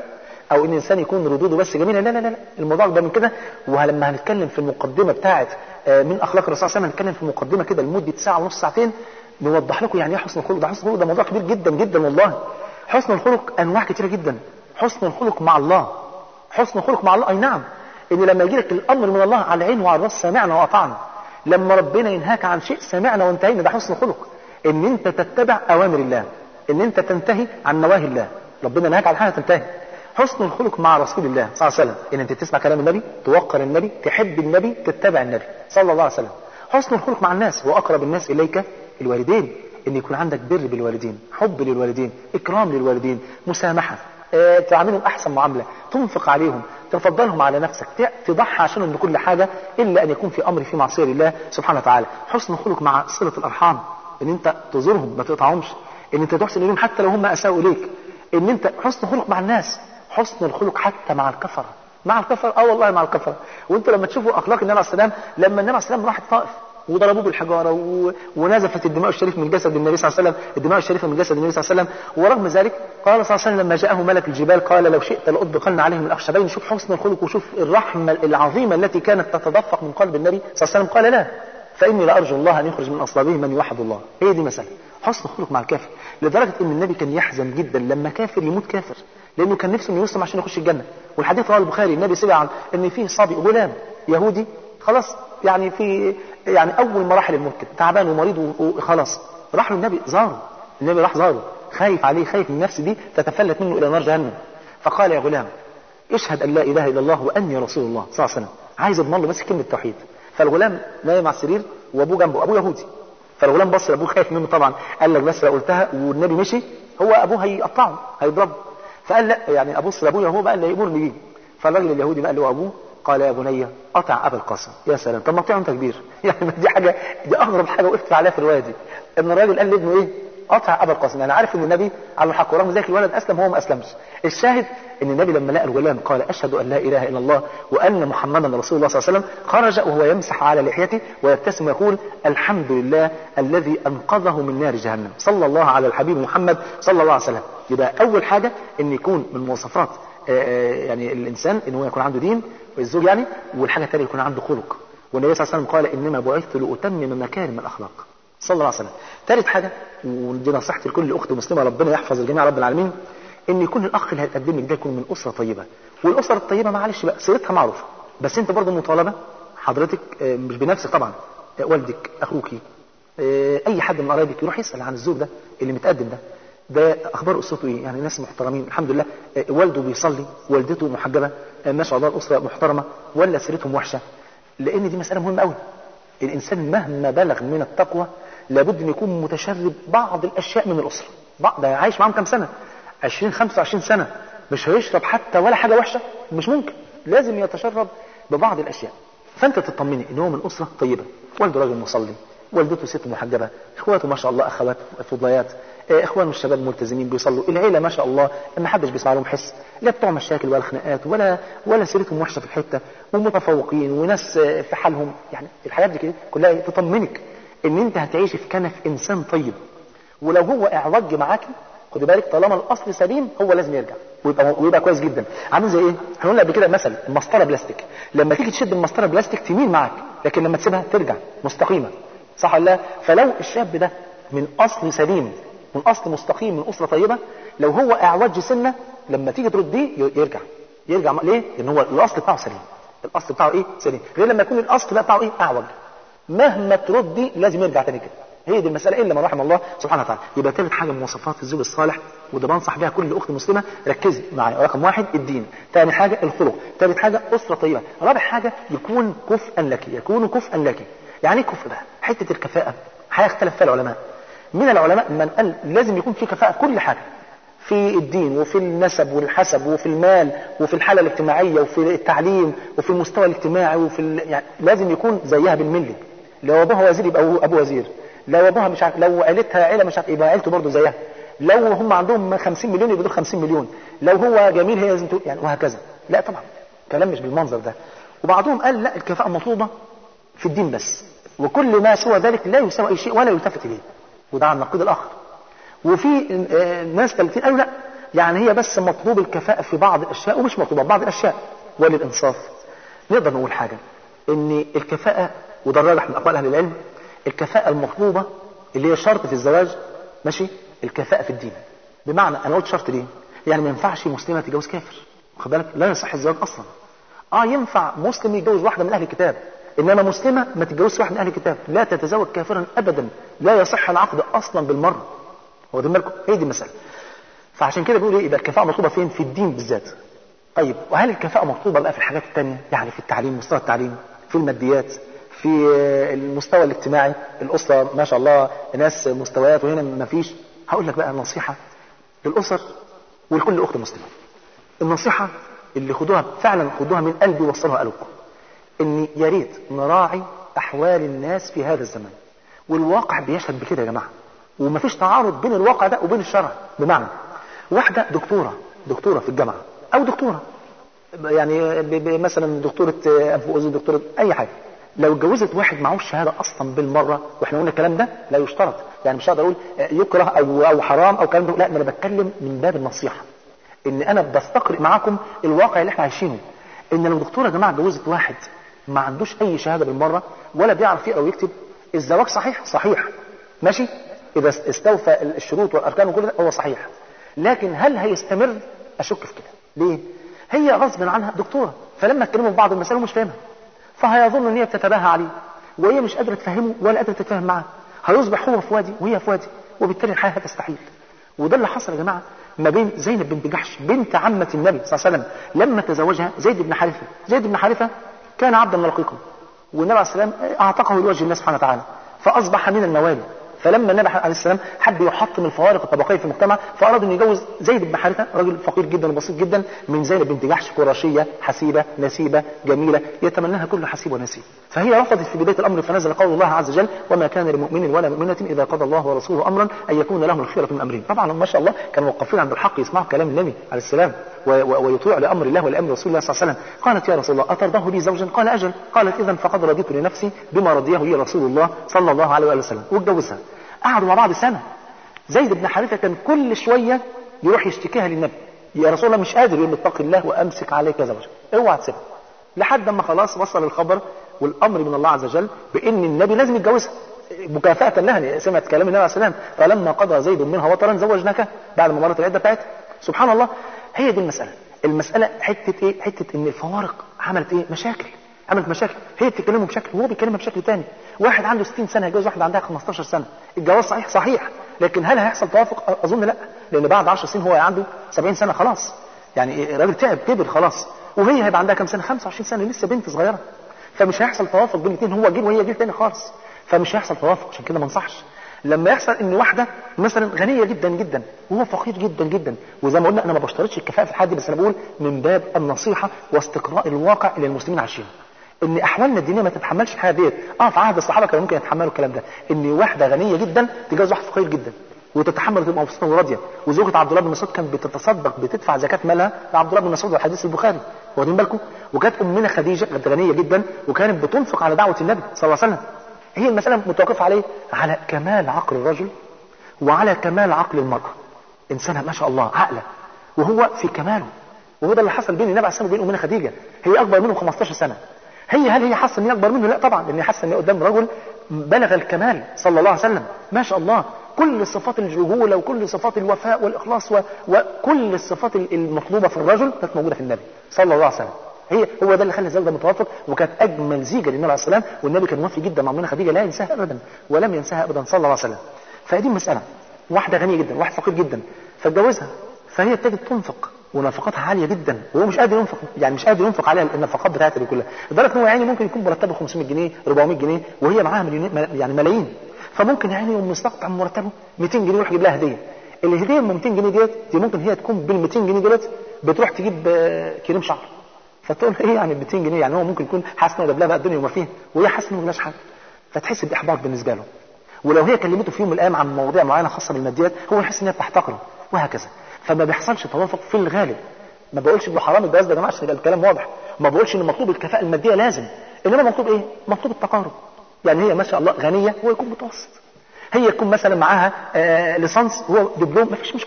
او ان الانسان يكون ردوده بس جميله لا لا لا لا. الموضوع اكبر من كده ولما هنتكلم في المقدمه بتاعه آه، من اخلاق الرسول صلى الله عليه وسلم هنتكلم في المقدمه كده لمده ساعه ونص ساعتين نوضح لكم يعني ايه حسن الخلق ده حسن الخلق ده موضوع كبير جدا جدا والله حسن الخلق انواع كتيره جدا حسن الخلق مع الله حسن الخلق مع الله اي نعم ان لما يجي لك الامر من الله على العين وعلى الراس سمعنا واطعنا لما ربنا ينهاك عن شيء سمعنا وانتهينا ده حسن خلق ان انت تتبع اوامر الله ان انت تنتهي عن نواهي الله ربنا نهاك عن حاجه تنتهي حسن الخلق مع رسول الله صلى الله عليه وسلم ان انت تسمع كلام النبي توقر النبي تحب النبي تتبع النبي صلى الله عليه وسلم حسن الخلق مع الناس واقرب الناس اليك الوالدين ان يكون عندك بر بالوالدين حب للوالدين اكرام للوالدين مسامحه آه، تعاملهم احسن معامله تنفق عليهم تفضلهم على نفسك ت- تضحي عشانهم بكل حاجه الا ان يكون في امر في معصيه لله سبحانه وتعالى حسن الخلق مع صله الارحام ان انت تزورهم ما تقطعهمش ان انت تحسن اليهم حتى لو هم اساءوا اليك ان انت حسن الخلق مع الناس حسن الخلق حتى مع الكفره مع الكفر اه والله مع الكفر وانتوا لما تشوفوا اخلاق النبي عليه السلام لما النبي عليه السلام راح الطائف وضربوه بالحجاره و... ونزفت الدماء الشريفه من جسد النبي صلى الله عليه وسلم الدماء الشريفه من جسد النبي صلى الله عليه وسلم ورغم ذلك قال صلى الله عليه وسلم لما جاءه ملك الجبال قال لو شئت لاطبقن عليهم الاخشبين شوف حسن الخلق وشوف الرحمه العظيمه التي كانت تتدفق من قلب النبي صلى الله عليه وسلم قال لا فاني لارجو الله ان يخرج من اصلابه من يوحد الله هي دي مساله حسن الخلق مع الكافر لدرجه ان النبي كان يحزن جدا لما كافر يموت كافر لانه كان نفسه انه يسلم عشان يخش الجنه والحديث رواه البخاري النبي سمع عن ان فيه صبي غلام يهودي خلاص يعني في يعني اول مراحل الموت كده تعبان ومريض وخلاص راح له النبي زاره النبي راح زاره خايف عليه خايف من النفس دي تتفلت منه الى نار جهنم فقال يا غلام اشهد ان لا اله الا الله واني رسول الله صلى الله عليه وسلم عايز اضمن له بس كلمه توحيد فالغلام نايم على السرير وابوه جنبه ابوه يهودي فالغلام بص لابوه خايف منه طبعا قال لك بس لو قلتها والنبي مشي هو ابوه هيقطعه هيضربه فقال لا يعني ابص لابويا هو بقى اللي يامرني بيه فالراجل اليهودي بقى اللي هو ابوه قال يا بني قطع ابا القاسم يا سلام طب ما تطيعه انت كبير يعني دي حاجه دي اغرب حاجه وقفت عليها في الروايه دي ان الراجل قال لابنه ايه قطع ابا القاسم يعني عارف ان النبي على الحق ورغم ذلك الولد اسلم وهو ما اسلمش الشاهد ان النبي لما لقى الغلام قال اشهد ان لا اله الا الله وان محمدا رسول الله صلى الله عليه وسلم خرج وهو يمسح على لحيته ويبتسم ويقول الحمد لله الذي انقذه من نار جهنم صلى الله على الحبيب محمد صلى الله عليه وسلم يبقى اول حاجه ان يكون من مواصفات آه، آه، يعني الانسان ان هو يكون عنده دين والزوج يعني والحاجه الثانيه يكون عنده خلق والنبي صلى الله عليه وسلم قال انما بعثت لاتمم مكارم الاخلاق صلى الله عليه وسلم ثالث حاجه ودي نصيحتي لكل اخت مسلمه ربنا يحفظ الجميع رب العالمين ان يكون الاخ اللي هيتقدم لك ده يكون من اسره طيبه والاسره الطيبه معلش بقى سيرتها معروفه بس انت برضه مطالبه حضرتك آه، مش بنفسك طبعا آه، والدك اخوكي آه، اي حد من قرايبك يروح يسال عن الزوج ده اللي متقدم ده ده اخبار اسرته ايه يعني ناس محترمين الحمد لله آه، والده بيصلي والدته محجبه آه، ما شاء الله الاسره محترمه ولا سيرتهم وحشه لان دي مساله مهمه قوي الانسان مهما بلغ من التقوى لابد ان يكون متشرب بعض الاشياء من الاسره بعض ده عايش معاهم كام سنه 20 25 سنه مش هيشرب حتى ولا حاجه وحشه مش ممكن لازم يتشرب ببعض الاشياء فانت تطمني ان هو من اسره طيبه والده راجل مصلي والدته ست محجبه اخواته ما شاء الله اخوات فضليات آه، اخوان الشباب ملتزمين بيصلوا العيله ما شاء الله ما حدش بيسمع لهم حس لا بتوع مشاكل ولا خناقات ولا ولا سيرتهم وحشه في الحته ومتفوقين وناس آه، في حالهم يعني الحاجات دي كده كلها تطمنك ان انت هتعيش في كنف انسان طيب ولو هو اعوج معاكي خدي بالك طالما الاصل سليم هو لازم يرجع ويبقى ويبقى كويس جدا عامل زي ايه احنا قلنا قبل كده مثل مسطره بلاستيك لما تيجي تشد المسطره بلاستيك تميل معاك لكن لما تسيبها ترجع مستقيمه صح ولا لا فلو الشاب ده من اصل سليم من اصل مستقيم من اسره طيبه لو هو اعوج سنه لما تيجي ترديه ي- يرجع يرجع م- ليه لان هو الاصل بتاعه سليم الاصل بتاعه ايه سليم غير لما يكون الاصل بقى بتاعه ايه اعوج مهما تردي لازم يرجع تاني كده هي دي المسألة إلا من رحم الله سبحانه وتعالى يبقى ثالث حاجة من مواصفات الزوج الصالح وده بنصح بيها كل أخت مسلمة ركزي معايا رقم واحد الدين ثاني حاجة الخلق ثالث حاجة أسرة طيبة رابع حاجة يكون كفءا لك يكون كفءا لك يعني ايه كفء بقى حتة الكفاءة هيختلف فيها العلماء من العلماء من قال لازم يكون في كفاءة في كل حاجة في الدين وفي النسب والحسب وفي المال وفي الحالة الاجتماعية وفي التعليم وفي المستوى الاجتماعي وفي ال... يعني لازم يكون زيها بالملي لو ابوها وزير يبقى أبوه- ابو وزير لو ابوها مش عارف لو عيلتها عيله مش عارف يبقى عيلته برضه زيها لو هم عندهم 50 مليون يبقى دول 50 مليون لو هو جميل هي لازم تقول- يعني وهكذا لا طبعا كلام مش بالمنظر ده وبعضهم قال لا الكفاءه مطلوبه في الدين بس وكل ما سوى ذلك لا يساوي اي شيء ولا يلتفت اليه وده عن النقيض الاخر وفي آه، ناس ثالثين قالوا لا يعني هي بس مطلوب الكفاءة في بعض الأشياء ومش مطلوبة بعض الأشياء وللإنصاف نقدر نقول حاجة إن الكفاءة وده الراجح من أقوال أهل العلم الكفاءة المطلوبة اللي هي شرط في الزواج ماشي الكفاءة في الدين بمعنى أنا قلت شرط ليه؟ يعني ما ينفعش مسلمة تتجوز كافر واخد بالك لا يصح الزواج أصلا اه ينفع مسلم يتجوز واحدة من أهل الكتاب إنما مسلمة ما تتجوزش واحد من أهل الكتاب لا تتزوج كافرا أبدا لا يصح العقد أصلا بالمرة واخدين بالكم هي دي المسألة فعشان كده بيقول ايه يبقى الكفاءة مطلوبة فين في الدين بالذات طيب وهل الكفاءة مطلوبة بقى في الحاجات التانية يعني في التعليم مستوى التعليم في الماديات في المستوى الاجتماعي الأسرة ما شاء الله ناس مستويات وهنا ما فيش هقول لك بقى نصيحة للأسر ولكل أخت مسلمة النصيحة اللي خدوها فعلا خدوها من قلبي وصلوها قلبكم ان يا ريت نراعي أحوال الناس في هذا الزمان والواقع بيشهد بكده يا جماعة ومفيش تعارض بين الواقع ده وبين الشرع بمعنى واحدة دكتورة دكتورة في الجامعة أو دكتورة يعني ب- ب- مثلا دكتورة أنف وأذن دكتورة أي حاجة لو اتجوزت واحد معهوش شهادة أصلا بالمرة وإحنا قلنا الكلام ده لا يشترط يعني مش هقدر أقول يكره أو أو حرام أو كلام ده لا ده أنا بتكلم من باب النصيحة إن أنا بستقرئ معاكم الواقع اللي إحنا عايشينه إن لو دكتورة يا جماعة اتجوزت واحد ما عندوش أي شهادة بالمرة ولا بيعرف يقرأ ويكتب الزواج صحيح صحيح ماشي إذا استوفى الشروط والأركان وكل ده هو صحيح لكن هل هيستمر أشك في كده ليه هي غصب عنها دكتورة فلما تكلموا في بعض المسائل هو مش فاهمها فهيظن ان هي بتتباهى عليه وهي مش قادرة تفهمه ولا قادرة تتفاهم معاه هيصبح هو في وادي وهي في وادي وبالتالي الحياة هتستحيل وده اللي حصل يا جماعة ما بين زينب بنت جحش بنت عمة النبي صلى الله عليه وسلم لما تزوجها زيد بن حارثة زيد بن حارثة كان عبدا من رقيقه والنبي عليه السلام اعتقه لوجه الله سبحانه وتعالى فاصبح من الموالي فلما النبي عليه السلام حب يحطم الفوارق الطبقيه في المجتمع فاراد ان يجوز زيد بن حارثه رجل فقير جدا وبسيط جدا من زينب بنت جحش قرشيه حسيبه نسيبه جميله يتمناها كل حسيب ونسيب فهي رفضت في بدايه الامر فنزل قول الله عز وجل وما كان لمؤمن ولا مؤمنه اذا قضى الله ورسوله امرا ان يكون لهم الخيره من امرهم طبعا ما شاء الله كانوا موقفين عند الحق يسمعوا كلام النبي عليه السلام و- و- ويطيع لامر الله ولامر رسول الله صلى الله عليه وسلم قالت يا رسول الله اترضاه لي زوجا قال اجل قالت اذا فقد رضيت لنفسي بما رضيه لي رسول الله صلى الله عليه وآله وسلم واتجوزها قعدوا مع بعض سنه زيد بن حارثه كان كل شويه يروح يشتكيها للنبي يا رسول الله مش قادر يقول له اتق الله وامسك عليك زوجك اوعى تسيبها لحد ما خلاص وصل الخبر والامر من الله عز وجل بان النبي لازم يتجوزها مكافأة لها سمعت كلام النبي عليه السلام فلما قضى زيد منها وطرا زوجناك بعد ما مرت العده بتاعتها سبحان الله هي دي المسألة المسألة حتة ايه حتة ان الفوارق عملت ايه مشاكل عملت مشاكل هي بتتكلمه بشكل وهو بيكلمها بشكل تاني واحد عنده 60 سنة يتجوز واحد عندها 15 سنة الجواز صحيح صحيح لكن هل هيحصل توافق اظن لا لان بعد 10 سنين هو عنده 70 سنة خلاص يعني إيه، الراجل تعب كبر خلاص وهي هيبقى عندها كام سنة 25 سنة لسه بنت صغيرة فمش هيحصل توافق بين الاثنين هو جيل وهي جيل تاني خالص فمش هيحصل توافق عشان كده ما انصحش لما يحصل ان واحده مثلا غنيه جدا جدا وهو فقير جدا جدا وزي ما قلنا انا ما بشترطش الكفاءه في الحد بس انا بقول من باب النصيحه واستقراء الواقع اللي المسلمين عايشينه ان احوالنا الدينيه ما تتحملش الحياه ديت اه في عهد الصحابه كانوا ممكن يتحملوا الكلام ده ان واحده غنيه جدا تتجوز واحد فقير جدا وتتحمل وتبقى مبسوطه وراضيه وزوجة عبد الله بن مسعود كانت بتتصدق بتدفع زكاه مالها لعبد الله بن مسعود والحديث البخاري واخدين بالكم وكانت امنا خديجه كانت غنيه جدا وكانت بتنفق على دعوه النبي صلى الله عليه وسلم هي المساله متوقفه على ايه؟ على كمال عقل الرجل وعلى كمال عقل المراه انسانه ما شاء الله عاقله وهو في كماله وهو ده اللي حصل بين النبي عليه الصلاه والسلام وبين امنا خديجه هي اكبر منه 15 سنه هي هل هي حاسه ان هي اكبر منه لا طبعا لان هي حاسه ان هي قدام رجل بلغ الكمال صلى الله عليه وسلم ما شاء الله كل صفات الرجوله وكل صفات الوفاء والاخلاص و... وكل الصفات المطلوبه في الرجل كانت موجوده في النبي صلى الله عليه وسلم هي هو ده اللي خلى الزوج ده متوافق وكانت اجمل زيجه للنبي عليه السلام والنبي كان موافق جدا مع امنا خديجه لا ينساها ابدا ولم ينساها ابدا صلى الله عليه وسلم فدي المساله واحده غنيه جدا واحد فقير جدا فاتجوزها فهي ابتدت تنفق ونفقاتها عاليه جدا وهو مش قادر ينفق يعني مش قادر ينفق عليها النفقات بتاعتها دي كلها لدرجه ان هو يعني ممكن يكون مرتبه 500 جنيه 400 جنيه وهي معاها مليون يعني ملايين فممكن يعني يوم مستقطع من مرتبه 200 جنيه يروح يجيب لها هديه الهديه من 200 جنيه ديت دي ممكن هي تكون بال 200 جنيه دولت بتروح تجيب آه، كريم شعر فتقول ايه يعني ب 200 جنيه يعني هو ممكن يكون حاسس انه جاب لها بقى الدنيا وما فيها وهي حاسه انه ملاش حاجه فتحس باحباط بالنسبه له ولو هي كلمته في يوم من الايام عن مواضيع معينه خاصه بالماديات هو يحس ان هي بتحتقره وهكذا فما بيحصلش توافق في الغالب ما بقولش انه حرام الجواز ده يا جماعه عشان يبقى الكلام واضح ما بقولش ان مطلوب الكفاءه الماديه لازم انما مطلوب ايه مطلوب التقارب يعني هي ما شاء الله غنيه هو يكون متوسط هي يكون مثلا معاها آه ليسانس هو دبلوم ما فيش مشكله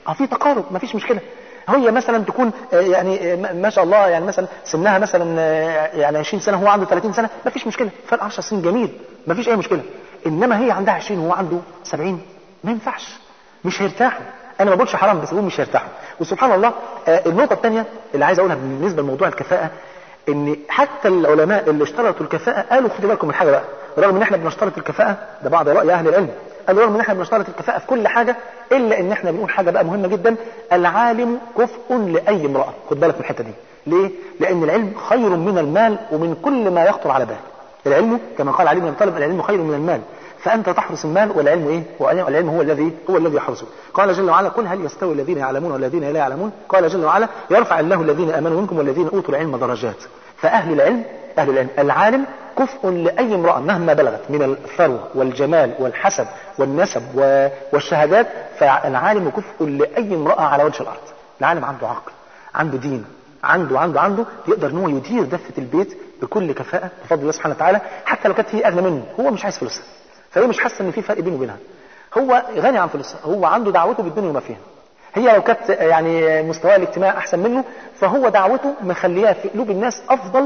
اه في تقارب ما فيش مشكله هي مثلا تكون آه، يعني آه، ما- ما شاء الله يعني مثلا سنها مثلا آه، يعني 20 سنه هو عنده 30 سنه ما فيش مشكله فرق 10 سنين جميل ما فيش اي مشكله انما هي عندها 20 وهو عنده 70 ما ينفعش مش هيرتاحوا انا ما بقولش حرام بس بقول مش هيرتاحوا وسبحان الله آه، النقطه الثانيه اللي عايز اقولها بالنسبه لموضوع الكفاءه ان حتى العلماء اللي اشترطوا الكفاءه قالوا خدوا بالكم من حاجه بقى رغم ان احنا بنشترط الكفاءه ده بعض راي اهل العلم قالوا رغم ان احنا بنشترط الكفاءه في كل حاجه الا ان احنا بنقول حاجه بقى مهمه جدا العالم كفء لاي امراه خد بالك من الحته دي ليه لان العلم خير من المال ومن كل ما يخطر على بال العلم كما قال علي بن ابي طالب العلم خير من المال فانت تحرس المال والعلم ايه والعلم هو الذي هو الذي يحرسه قال جل وعلا قل هل يستوي الذين يعلمون والذين لا يعلمون قال جل وعلا يرفع الله الذين امنوا منكم والذين اوتوا العلم درجات فاهل العلم اهل العلم العالم كفء لاي امراه مهما بلغت من الثروه والجمال والحسب والنسب و- والشهادات فالعالم كفء لاي امراه على وجه الارض العالم عنده عقل عنده دين عنده عنده عنده يقدر ان هو يدير دفه البيت بكل كفاءه بفضل الله سبحانه وتعالى حتى لو كانت هي اغنى منه هو مش عايز فلوسها فهي مش حاسه ان في فرق بينه وبينها هو غني عن فلوسها هو عنده دعوته بالدنيا وما فيها هي لو كانت يعني مستواها الاجتماعي احسن منه فهو دعوته مخليها في قلوب الناس افضل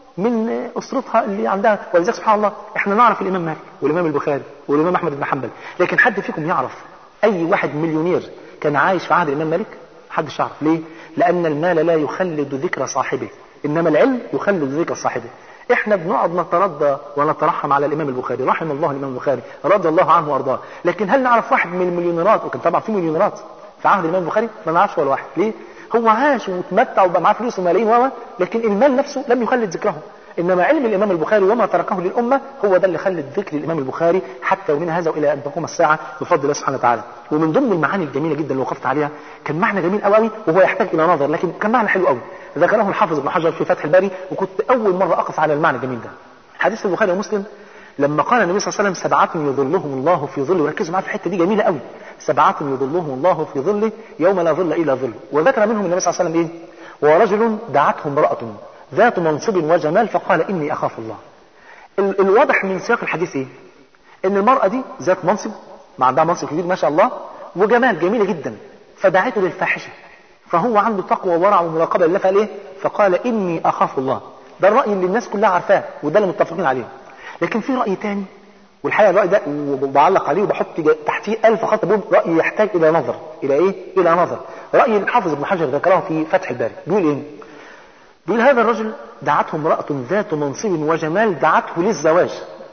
من اسرتها اللي عندها ولذلك سبحان الله احنا نعرف الامام مالك والامام البخاري والامام احمد بن حنبل لكن حد فيكم يعرف اي واحد مليونير كان عايش في عهد الامام مالك محدش يعرف ليه لان المال لا يخلد ذكر صاحبه انما العلم يخلد ذكر صاحبه احنا بنقعد نترضى ونترحم على الامام البخاري رحم الله الامام البخاري رضي الله عنه وارضاه لكن هل نعرف واحد من المليونيرات وكان طبعا في مليونيرات في عهد الامام البخاري ما نعرفش ولا واحد ليه هو عاش وتمتع وبقى معاه فلوس وملايين و لكن المال نفسه لم يخلد ذكره انما علم الامام البخاري وما تركه للامه هو ده اللي خلد ذكر الامام البخاري حتى ومن هذا والى ان تقوم الساعه بفضل الله سبحانه وتعالى ومن ضمن المعاني الجميله جدا اللي وقفت عليها كان معنى جميل قوي قوي وهو يحتاج الى نظر لكن كان معنى حلو قوي ذكره الحافظ ابن حجر في فتح الباري وكنت اول مره اقف على المعنى الجميل ده حديث البخاري ومسلم لما قال النبي صلى الله عليه وسلم سبعة يظلهم الله في ظله وركزوا معايا في الحته دي جميله قوي سبعة يظلهم الله في ظله يوم لا ظل الا ظله وذكر منهم النبي صلى الله عليه وسلم ايه ورجل دعته امرأة ذات منصب وجمال فقال اني اخاف الله ال- الواضح من سياق الحديث ايه ان المرأة دي ذات منصب ما عندها منصب كبير ما شاء الله وجمال جميلة جدا فدعته للفاحشة فهو عنده تقوى وورع ومراقبة لله فقال ايه فقال اني اخاف الله ده الرأي اللي الناس كلها عارفاه وده اللي متفقين عليه لكن في رأي تاني والحقيقة الرأي ده وبعلق عليه وبحط جا- تحتيه ألف خط بقول رأي يحتاج إلى نظر إلى إيه؟ إلى نظر رأي الحافظ ابن حجر ذكره في فتح الباري بيقول إيه؟ بيقول هذا الرجل دعته امرأة ذات منصب وجمال دعته للزواج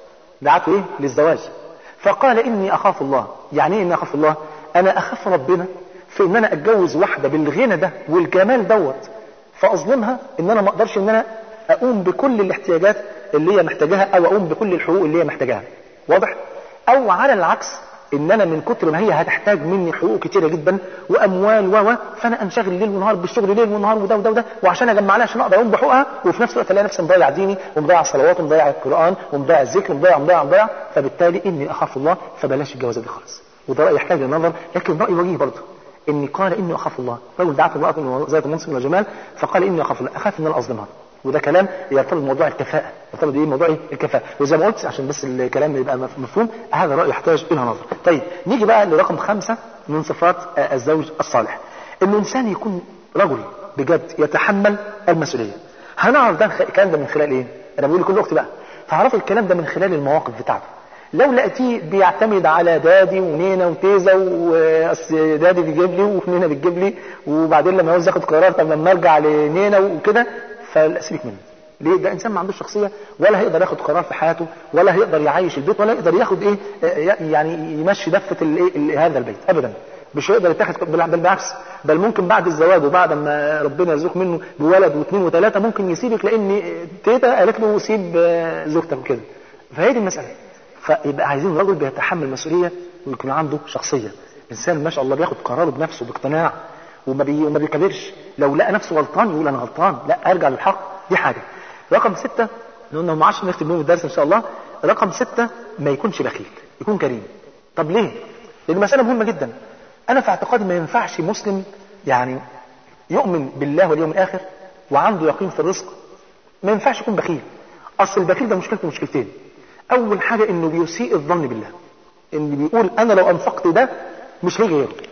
دعته ايه للزواج فقال اني اخاف الله يعني ايه اني اخاف الله انا اخاف ربنا في ان انا اتجوز واحدة بالغنى ده والجمال دوت فاظلمها ان انا ما اقدرش ان انا اقوم بكل الاحتياجات اللي هي محتاجاها او اقوم بكل الحقوق اللي هي محتاجاها واضح او على العكس ان انا من كتر ما هي هتحتاج مني حقوق كتيره جدا واموال و و فانا انشغل ليل ونهار بالشغل ليل ونهار وده وده وده وعشان اجمع لها عشان اقدر اقوم بحقوقها وفي نفس الوقت الاقي نفسي مضيع ديني ومضيع الصلوات ومضيع القران ومضيع الذكر ومضيع مضيع مضيع فبالتالي اني اخاف الله فبلاش الجوازه دي خالص وده راي يحتاج للنظر لكن راي وجيه برضه اني قال اني اخاف الله رجل دعته امراه ذات منصب وجمال فقال اني اخاف الله اخاف ان انا اظلمها وده كلام يرتبط بموضوع الكفاءة يرتبط ايه موضوع إيه؟ الكفاءة وزي ما قلت عشان بس الكلام يبقى مف- مفهوم هذا رأي يحتاج إلى نظر طيب نيجي بقى لرقم خمسة من صفات آه، الزوج الصالح انه انسان يكون رجل بجد يتحمل المسؤولية هنعرف ده الخ- الكلام ده من خلال ايه انا بقول لكل اختي بقى تعرف الكلام ده من خلال المواقف بتاعته لو لقيتيه بيعتمد على دادي ونينا وتيزا واصل دادي بيجيب لي ونينا بتجيب لي وبعدين لما عاوز ياخد قرار طب لما ارجع لنينا وكده فسيبك منه ليه ده انسان ما عندوش شخصيه ولا هيقدر ياخد قرار في حياته ولا هيقدر يعيش البيت ولا يقدر ياخد ايه آه، يعني يمشي دفه الايه ال- هذا البيت ابدا مش هيقدر يتخذ بل بل بالعكس بل ممكن بعد الزواج وبعد ما ربنا يرزقك منه بولد واثنين وثلاثه ممكن يسيبك لان تيتا قالت له سيب آه، زوجتك وكده فهي دي المساله فيبقى عايزين رجل بيتحمل مسؤوليه ويكون عنده شخصيه انسان ما شاء الله بياخد قراره بنفسه باقتناع وما بي وما بيكبرش لو لقى نفسه غلطان يقول انا غلطان لا ارجع للحق دي حاجه رقم ستة لانه ما عادش نختم بهم الدرس ان شاء الله رقم ستة ما يكونش بخيل يكون كريم طب ليه لان مساله مهمه جدا انا في اعتقادي ما ينفعش مسلم يعني يؤمن بالله واليوم الاخر وعنده يقين في الرزق ما ينفعش يكون بخيل اصل البخيل ده مشكلته مشكلتين اول حاجه انه بيسيء الظن بالله ان بيقول انا لو انفقت ده مش هيجي غيره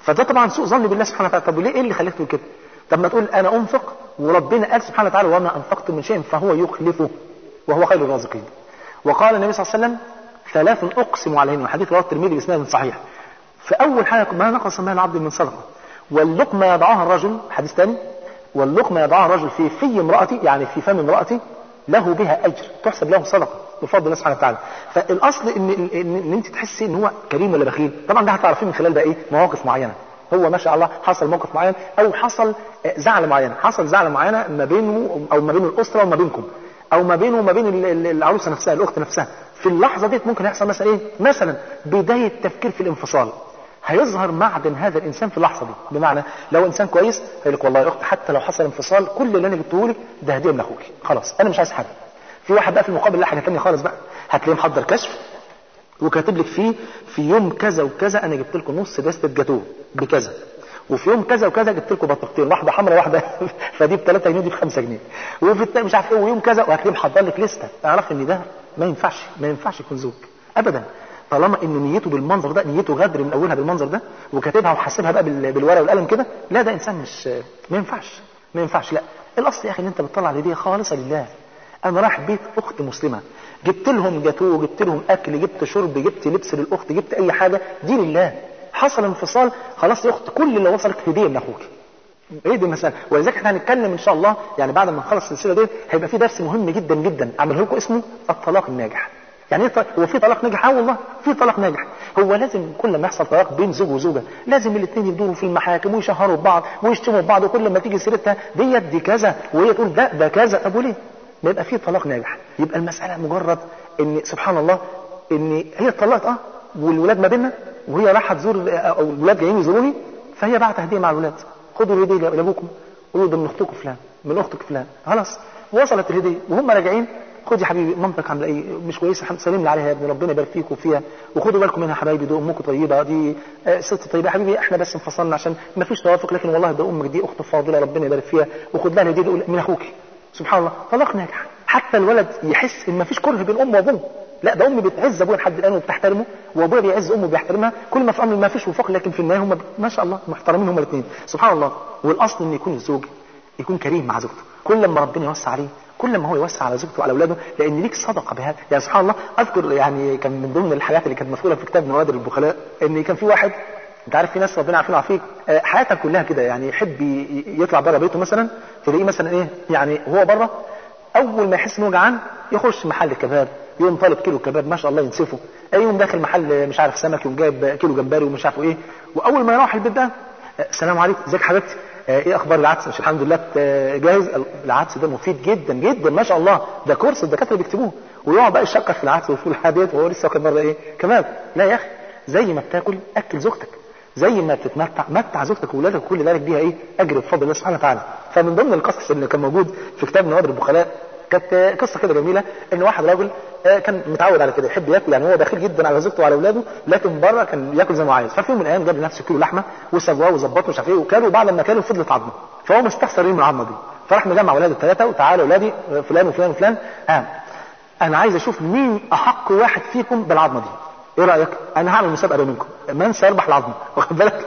فده طبعا سوء ظن بالله سبحانه وتعالى طب وليه ايه اللي خليك تقول كده طب ما تقول انا انفق وربنا قال سبحانه وتعالى وما انفقتم من شيء فهو يخلفه وهو خير الرازقين وقال النبي صلى الله عليه وسلم ثلاث اقسم عليهن الحديث رواه الترمذي باسناد صحيح فاول حاجه ما نقص مال العبد من صدقه واللقمه يضعها الرجل حديث ثاني واللقمه يضعها الرجل في في امرأتي يعني في فم امرأتي له بها اجر تحسب له صدقه بفضل الله سبحانه وتعالى فالاصل ان ان, إن انت تحسي ان هو كريم ولا بخيل طبعا ده هتعرفيه من خلال بقى ايه مواقف معينه هو ما شاء الله حصل موقف معين او حصل زعل معين حصل زعل معينه ما بينه او ما بين الاسره وما بينكم او ما بينه وما بين العروسه نفسها الاخت نفسها في اللحظه ديت ممكن يحصل مثلا ايه مثلا بدايه تفكير في الانفصال هيظهر معدن هذا الانسان في اللحظه دي بمعنى لو انسان كويس هيقول لك والله يا اخت حتى لو حصل انفصال كل اللي انا جبته لك ده هديه من اخوك خلاص انا مش عايز حاجه في واحد بقى في المقابل لا حاجه ثانيه خالص بقى هتلاقيه محضر كشف وكاتب لك فيه في يوم كذا وكذا انا جبت لكم نص دستة جاتوه بكذا وفي يوم كذا وكذا جبت لكم بطاقتين واحده حمراء واحده فدي ب 3 جنيه دي ب 5 جنيه وفي التاني مش عارف ايه ويوم كذا وهتلاقيه محضر لك لسته اعرف ان ده ما ينفعش ما ينفعش يكون زوج ابدا طالما ان نيته بالمنظر ده نيته غدر من اولها بالمنظر ده وكاتبها وحاسبها بقى بالورقه والقلم كده لا ده انسان مش ما ينفعش ما ينفعش لا الاصل يا اخي ان انت بتطلع الهديه خالصه لله انا رايح بيت اخت مسلمه جبت لهم جاتوه جبت لهم اكل جبت شرب جبت لبس للاخت جبت اي حاجه دي لله حصل انفصال خلاص يا اخت كل اللي وصلك هديه من اخوك ايه دي المساله ولذلك احنا هنتكلم ان شاء الله يعني بعد ما نخلص السلسله ديت هيبقى في درس مهم جدا جدا اعمله لكم اسمه الطلاق الناجح يعني ايه هو في طلاق ناجح اه والله في طلاق ناجح هو لازم كل ما يحصل طلاق بين زوج وزوجه لازم الاثنين يدوروا في المحاكم ويشهروا ببعض ويشتموا ببعض وكل ما تيجي سيرتها ديت دي كذا وهي تقول ده ده كذا طب وليه؟ ما يبقى في طلاق ناجح يبقى المساله مجرد ان سبحان الله ان هي اتطلقت اه والولاد ما بيننا وهي رايحه تزور او الولاد جايين يزوروني فهي بعت هديه مع الولاد خدوا الهديه لابوكم قولوا ده من اختكم فلان من اختك فلان خلاص وصلت الهديه وهم راجعين خد يا حبيبي مامتك عامله ايه مش كويسه الحمد سلم لي عليها يا ابني ربنا يبارك فيك وفيها وخدوا بالكم منها حبايبي دي امكم طيبه دي آه ست طيبه يا حبيبي احنا بس انفصلنا عشان ما فيش توافق لكن والله ده امك دي اخت فاضله ربنا يبارك فيها وخد لها الهديه دي من اخوك سبحان الله طلاق ناجح حتى الولد يحس ان ما فيش كره بين امه وابوه لا ده امي بتعز ابويا لحد الان وبتحترمه وابويا بيعز امه وبيحترمها كل ما في امر ما فيش وفاق لكن في النهايه هم ما شاء الله محترمين هم الاثنين سبحان الله والاصل ان يكون الزوج يكون كريم مع زوجته كل ما ربنا يوسع عليه كل ما هو يوسع على زوجته وعلى اولاده لان ليك صدقه بهذا يعني سبحان الله اذكر يعني كان من ضمن الحاجات اللي كانت مذكوره في كتاب نوادر البخلاء ان كان في واحد انت عارف في ناس ربنا عارفين عافيك حياتها كلها كده يعني يحب يطلع بره بيته مثلا تلاقيه مثلا ايه يعني هو بره اول ما يحس انه جعان يخش محل كباب يقوم طالب كيلو كباب ما شاء الله ينسفه اي يوم داخل محل مش عارف سمك يقوم جايب كيلو جمبري ومش عارف ايه واول ما يروح البيت ده السلام عليكم ازيك حبيبتي ايه اخبار العدس مش الحمد لله جاهز العدس ده مفيد جدا جدا ما شاء الله ده كورس الدكاتره بيكتبوه ويقعد بقى يشكر في العدس وفي الحاديات وهو لسه واخد مره ايه كمان لا يا اخي زي ما بتاكل اكل زوجتك زي ما بتتمتع متع زوجتك واولادك وكل ذلك بيها ايه اجر بفضل الله سبحانه وتعالى فمن ضمن القصص اللي كان موجود في كتاب نوادر البخلاء كانت قصه كده جميله ان واحد راجل كان متعود على كده يحب ياكل يعني هو بخيل جدا على زوجته وعلى اولاده لكن بره كان ياكل زي ما هو عايز ففي يوم من الايام جاب لنفسه كيلو لحمه وسواه وظبطه مش عارف ايه وكاله وبعد ما كاله فضلت عظمه فهو مستخسر ايه من العظمه دي فراح مجمع اولاده الثلاثه وتعالوا اولادي فلان وفلان وفلان ها انا عايز اشوف مين احق واحد فيكم بالعظمه دي ايه رايك انا هعمل مسابقه بينكم من سيربح العظمه واخد بالك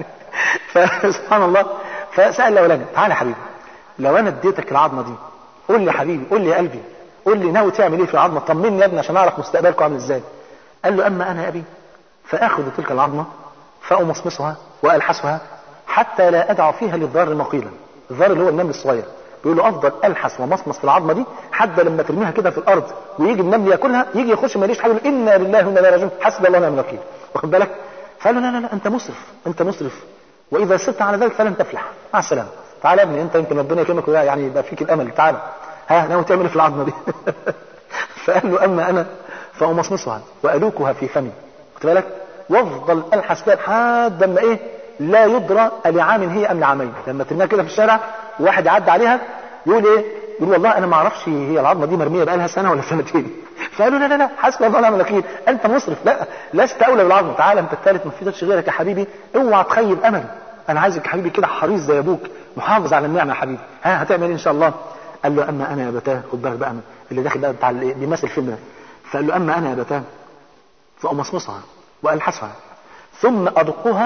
فسبحان الله فسال الاولاني تعالى يا حبيبي لو انا اديتك العظمه دي قول لي يا حبيبي قول لي يا قلبي قول لي ناوي تعمل ايه في العظمه طمني يا ابني عشان اعرف مستقبلكم عامل ازاي قال له اما انا يا ابي فاخذ تلك العظمه فامصمصها والحسها حتى لا ادع فيها للضار مقيلا الضار اللي هو النمل الصغير بيقول له افضل الحس ومصمص في العظمه دي حتى لما ترميها كده في الارض ويجي النمل ياكلها يجي يخش ماليش حاجه انا لله وانا اليه راجعون حسبي الله ونعم الوكيل واخد بالك فقال له لا لا لا انت مسرف انت مسرف واذا سرت على ذلك فلن تفلح مع السلامه تعالى يا ابني انت يمكن ربنا يكرمك يعني يبقى فيك الامل تعالى ها ناوي تعمل في العظمه دي فقال له اما انا فامصمصها والوكها في فمي خد بالك وافضل الحس بها لحد لما ايه لا يدرى لعام هي ام لعامين لما ترميها كده في الشارع وواحد يعدي عليها يقول ايه يقول والله انا ما اعرفش هي العظمه دي مرميه بقى لها سنه ولا سنتين فقالوا لا لا لا حسبي الله ونعم الوكيل انت مصرف لا لست اولى بالعظمه تعالى انت الثالث ما فيش غيرك يا حبيبي اوعى تخيب امل انا عايزك يا حبيبي كده حريص زي ابوك محافظ على النعمه يا حبيبي ها هتعمل ايه ان شاء الله قال له اما انا يا بتاه خد بالك بقى اللي داخل بقى بتاع اللي بيمثل الفيلم ده فقال له اما انا يا بتاه فامصمصها والحسها ثم ادقها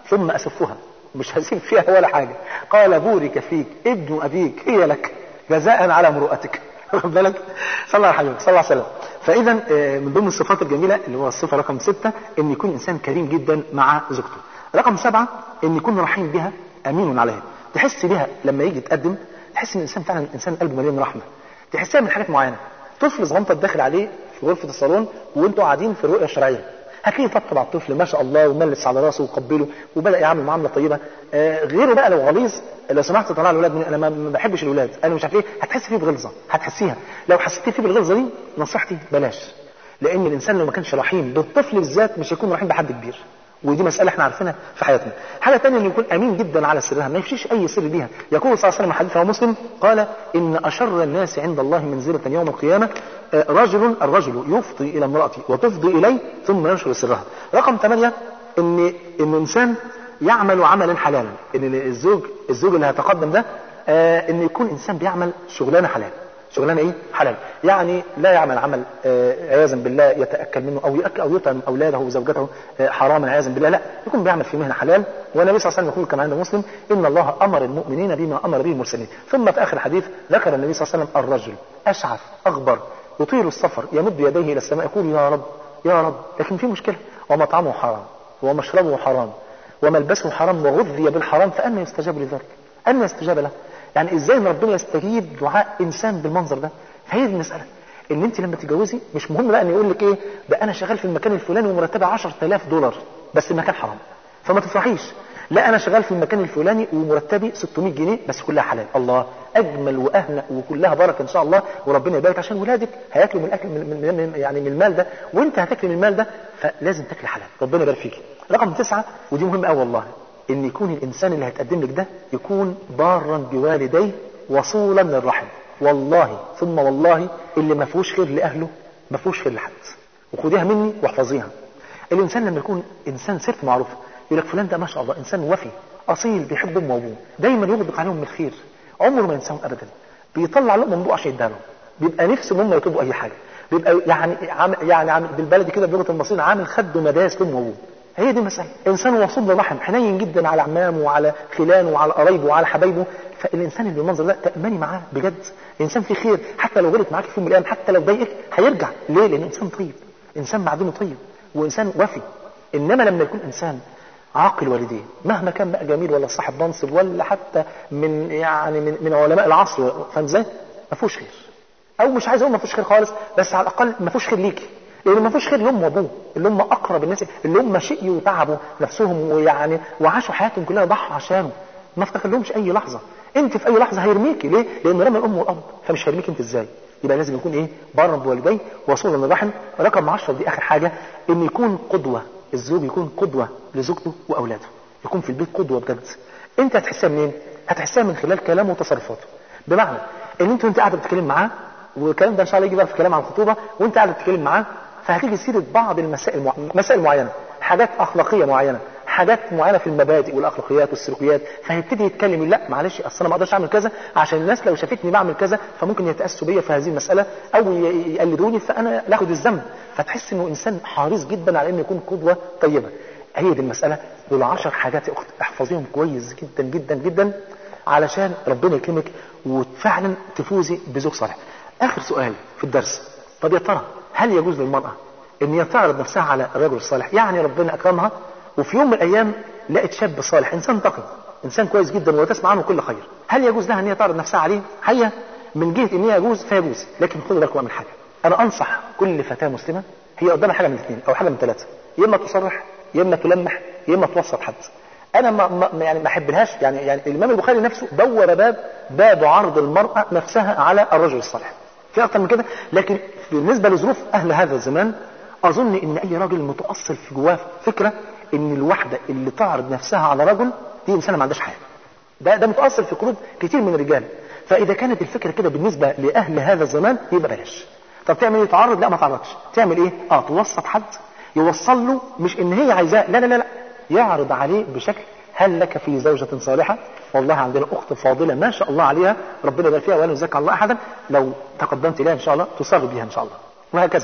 ثم اسفها مش هسيب فيها ولا حاجه قال بورك فيك ابن ابيك هي لك جزاء على مروءتك واخد بالك صلى الله عليه وسلم صلى الله عليه وسلم فاذا آه، من ضمن الصفات الجميله اللي هو الصفه رقم ستة ان يكون انسان كريم جدا مع زوجته رقم سبعة ان يكون رحيم بها امين عليها تحس بها لما يجي يتقدم تحس ان الانسان فعلا انسان قلبه مليان رحمه تحسها من حاجات معينه طفل صغنطه داخل عليه في غرفه الصالون وانتوا قاعدين في الرؤيه الشرعيه هتلاقيه طبطب على الطفل ما شاء الله وملس على راسه وقبله وبدا يعمل معامله طيبه آه غيره بقى لو غليظ لو سمحت طلع الاولاد من انا ما ما بحبش الاولاد انا مش عارف ايه هتحس فيه بغلظه هتحسيها لو حسيتي فيه بالغلظه دي نصيحتي بلاش لان الانسان لو ما كانش رحيم بالطفل بالذات مش هيكون رحيم بحد كبير ودي مسألة احنا عارفينها في حياتنا. حاجة تانية انه يكون امين جدا على سرها، ما يفشيش اي سر بيها. يقول صلى الله عليه وسلم حديث رواه مسلم قال ان اشر الناس عند الله منزلة يوم القيامة آه، رجل الرجل يفضي الى امرأته وتفضي اليه ثم ينشر سرها. رقم ثمانية ان ان انسان يعمل عملا حلالا، ان الزوج الزوج اللي هيتقدم ده آه، ان يكون انسان بيعمل شغلانة حلال. شغلانه ايه؟ حلال، يعني لا يعمل عمل آه، عياذا بالله يتاكل منه او ياكل او يطعم اولاده وزوجته آه، حراما عياذا بالله، لا، يكون بيعمل في مهنه حلال، والنبي صلى الله عليه وسلم يقول كما عند مسلم ان الله امر المؤمنين بما امر به المرسلين، ثم في اخر الحديث ذكر النبي صلى الله عليه وسلم الرجل اشعث اغبر يطيل السفر يمد يديه الى السماء يقول يا رب يا رب، لكن في مشكله ومطعمه حرام ومشربه حرام وملبسه حرام وغذي بالحرام فأنا يستجاب لذلك أن يستجاب له يعني ازاي ان ربنا يستجيب دعاء انسان بالمنظر ده فهي دي المساله ان انت لما تتجوزي مش مهم بقى ان يقول لك ايه ده انا شغال في المكان الفلاني ومرتبه 10000 دولار بس المكان حرام فما تفرحيش لا انا شغال في المكان الفلاني ومرتبي 600 جنيه بس كلها حلال الله اجمل واهنى وكلها بركه ان شاء الله وربنا يبارك عشان ولادك هياكلوا من الاكل من من من يعني من المال ده وانت هتاكل من المال ده فلازم تاكل حلال ربنا يبارك فيك رقم تسعة ودي مهمه قوي والله ان يكون الانسان اللي هيتقدم لك ده يكون بارا بوالديه وصولا للرحم والله ثم والله اللي ما فيهوش خير لاهله ما فيهوش خير لحد وخديها مني واحفظيها الانسان لما يكون انسان سيرته معروفه يقول لك فلان ده ما شاء الله انسان وفي اصيل بيحب امه وابوه دايما يغدق عليهم من الخير عمره ما ينساهم ابدا بيطلع لهم من بقه عشان يديها لهم بيبقى نفسه ان هم يطلبوا اي حاجه بيبقى يعني عامل يعني عامل بالبلدي كده بلغه المصريين عامل خد مداس لامه وابوه هي دي المسألة إنسان وصول للرحم حنين جدا على عمامه وعلى خلانه وعلى قرايبه وعلى حبايبه فالإنسان اللي بالمنظر ده تأمني معاه بجد إنسان في خير حتى لو غلط معاك في يوم من الأيام حتى لو ضايقك هيرجع ليه؟ لأن إنسان طيب إنسان معدنه طيب وإنسان وفي إنما لما يكون إنسان عاقل والديه مهما كان بقى جميل ولا صاحب منصب ولا حتى من يعني من, من علماء العصر فاهم ازاي؟ ما فيهوش خير او مش عايز اقول ما فيهوش خير خالص بس على الاقل ما فيهوش خير ليكي لان ما فيش خير لام وابوه اللي هم اقرب الناس اللي هم شقيوا وتعبوا نفسهم ويعني وعاشوا حياتهم كلها ضحوا عشانه ما افتكرلهمش اي لحظه انت في اي لحظه هيرميكي ليه؟ لان رمى الام والاب فمش هيرميك انت ازاي؟ يبقى لازم يكون ايه؟ برا بوالديه وصولا للرحم رقم 10 دي اخر حاجه ان يكون قدوه الزوج يكون قدوه لزوجته واولاده يكون في البيت قدوه بجد انت هتحسها منين؟ هتحسها من خلال كلامه وتصرفاته بمعنى ان انت وانت قاعده بتتكلم معاه والكلام ده ان شاء الله يجي بقى في كلام عن الخطوبه وانت قاعده بتتكلم معاه فهتيجي سيرة بعض المسائل مع... مسائل معينة حاجات أخلاقية معينة حاجات معينة في المبادئ والأخلاقيات والسلوكيات فهيبتدي يتكلم لا معلش أصل أنا ما أقدرش أعمل كذا عشان الناس لو شافتني بعمل كذا فممكن يتأسوا بيا في هذه المسألة أو ي- يقلدوني فأنا لا أخد الذنب فتحس إنه إنسان حريص جدا على إنه يكون قدوة طيبة هي دي المسألة دول عشر حاجات يا أخت احفظيهم كويس جدا جدا جدا علشان ربنا يكرمك وفعلا تفوزي بزوج صالح آخر سؤال في الدرس طب يا ترى هل يجوز للمرأة ان هي تعرض نفسها على الرجل الصالح يعني ربنا اكرمها وفي يوم من الايام لقت شاب صالح انسان تقي انسان كويس جدا وتسمع عنه كل خير هل يجوز لها ان هي تعرض نفسها عليه حقيقه من جهه ان هي يجوز فيجوز لكن خدوا بالكم من حاجه انا انصح كل فتاه مسلمه هي قدامها حاجه من الاثنين او حاجه من ثلاثه يا اما تصرح يا اما تلمح يا اما توسط حد انا ما ما يعني ما احبلهاش يعني يعني الامام البخاري نفسه دور باب باب عرض المراه نفسها على الرجل الصالح في اكتر من كده لكن بالنسبه لظروف اهل هذا الزمان اظن ان اي راجل متاصل في جواه فكره ان الواحده اللي تعرض نفسها على رجل دي انسانه ما عندهاش حياه ده ده متاصل في قلوب كتير من الرجال فاذا كانت الفكره كده بالنسبه لاهل هذا الزمان يبقى بلاش طب تعمل ايه تعرض لا ما تعرضش تعمل ايه اه توسط حد يوصل له مش ان هي عايزاه لا لا لا لا يعرض عليه بشكل هل لك في زوجة صالحة والله عندنا أخت فاضلة ما شاء الله عليها ربنا يبارك فيها ولا يزكى الله أحدا لو تقدمت إليها إن شاء الله تصر بها إن شاء الله وهكذا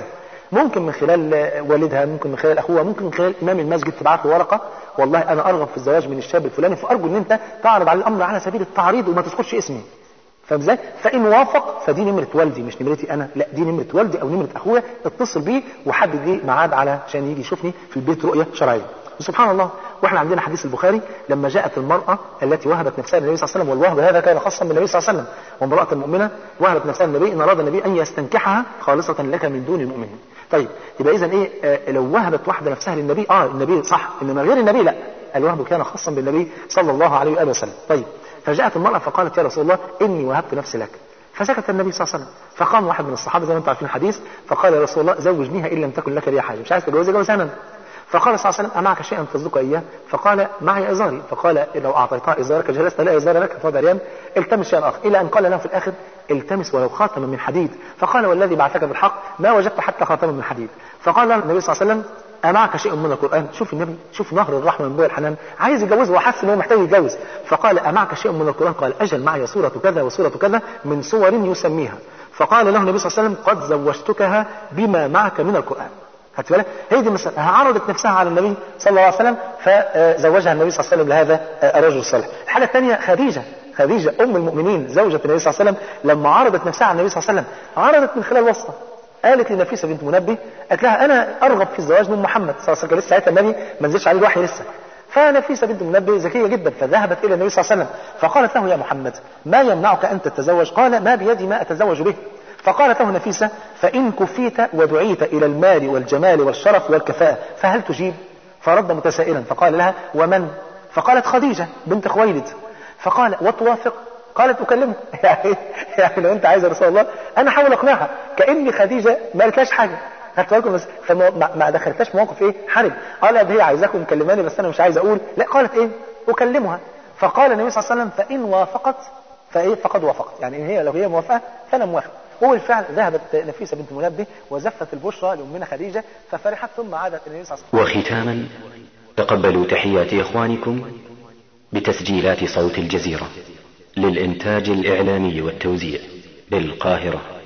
ممكن من خلال آه، والدها ممكن من خلال اخوها ممكن من خلال امام المسجد تبعت له ورقه والله انا ارغب في الزواج من الشاب الفلاني فارجو ان انت تعرض على الامر على سبيل التعريض وما تذكرش اسمي فاهم ازاي؟ فان وافق فدي نمره والدي مش نمرتي انا لا دي نمره والدي او نمره اخويا اتصل بيه وحدد لي ميعاد على عشان يجي يشوفني في البيت رؤيه شرعيه وسبحان الله واحنا عندنا حديث البخاري لما جاءت المراه التي وهبت نفسها للنبي صلى الله عليه وسلم والوهب هذا كان خاصا بالنبي صلى الله عليه وسلم وامراه المؤمنه وهبت نفسها للنبي ان اراد النبي ان يستنكحها خالصه لك من دون المؤمنين طيب يبقى اذا ايه آه لو وهبت واحده نفسها للنبي اه النبي صح انما غير النبي لا الوهب كان خاصا بالنبي صلى الله عليه واله وسلم طيب فجاءت المراه فقالت يا رسول الله اني وهبت نفسي لك فسكت النبي صلى الله عليه وسلم فقام واحد من الصحابه زي ما انتم عارفين الحديث فقال يا رسول الله زوجنيها ان لم تكن لك بها حاجه مش عايز تتجوزها جوز انا فقال صلى الله عليه وسلم أمعك شيئا تصدق إياه فقال معي إزاري فقال لو أعطيتها إزارك جلست لا إزار لك فهذا ريان التمس شيئا آخر إلى أن قال له في الآخر التمس ولو خاتما من حديد فقال والذي بعثك بالحق ما وجدت حتى خاتما من حديد فقال له النبي صلى الله عليه وسلم أمعك شيء من القرآن شوف النبي شوف نهر الرحمة من باب الحنان عايز يتجوزه وحس إنه محتاج يتجوز فقال أمعك شيء من القرآن قال أجل معي سورة كذا وسورة كذا من سور يسميها فقال له النبي صلى الله عليه وسلم قد زوجتكها بما معك من القرآن خدت بالك هي دي المسألة عرضت نفسها على النبي صلى الله عليه وسلم فزوجها النبي صلى الله عليه وسلم لهذا الرجل الصالح الحالة الثانية خديجة خديجة أم المؤمنين زوجة النبي صلى الله عليه وسلم لما عرضت نفسها على النبي صلى الله عليه وسلم عرضت من خلال واسطة قالت لنفيسة بنت منبه قالت لها أنا أرغب في الزواج من محمد صلى الله عليه وسلم لسه ساعتها النبي ما نزلش عليه الوحي لسه فنفيسة بنت منبه ذكية جدا فذهبت إلى النبي صلى الله عليه وسلم فقالت له يا محمد ما يمنعك أن تتزوج قال ما بيدي ما أتزوج به فقالت له نفيسة فإن كفيت ودعيت إلى المال والجمال والشرف والكفاءة فهل تجيب فرد متسائلا فقال لها ومن فقالت خديجة بنت خويلد فقال وتوافق قالت أكلمه يعني, يعني لو أنت عايز يا رسول الله أنا أحاول أقنعها كأن خديجة ما قالتلاش حاجة خدت بالكم بس فما ما دخلتهاش موقف ايه حرج قالت هي عايزاكم مكلماني بس انا مش عايز اقول لا قالت ايه اكلمها فقال النبي صلى الله عليه وسلم فان وافقت فايه فقد وافقت يعني ان هي لو هي موافقه فانا موافق وبالفعل ذهبت نفيسه بنت منبه وزفت البشرى لامنا خديجه ففرحت ثم عادت النبي صلى الله عليه وسلم وختاما تقبلوا تحيات إخوانكم بتسجيلات صوت الجزيرة للإنتاج الإعلامي والتوزيع بالقاهرة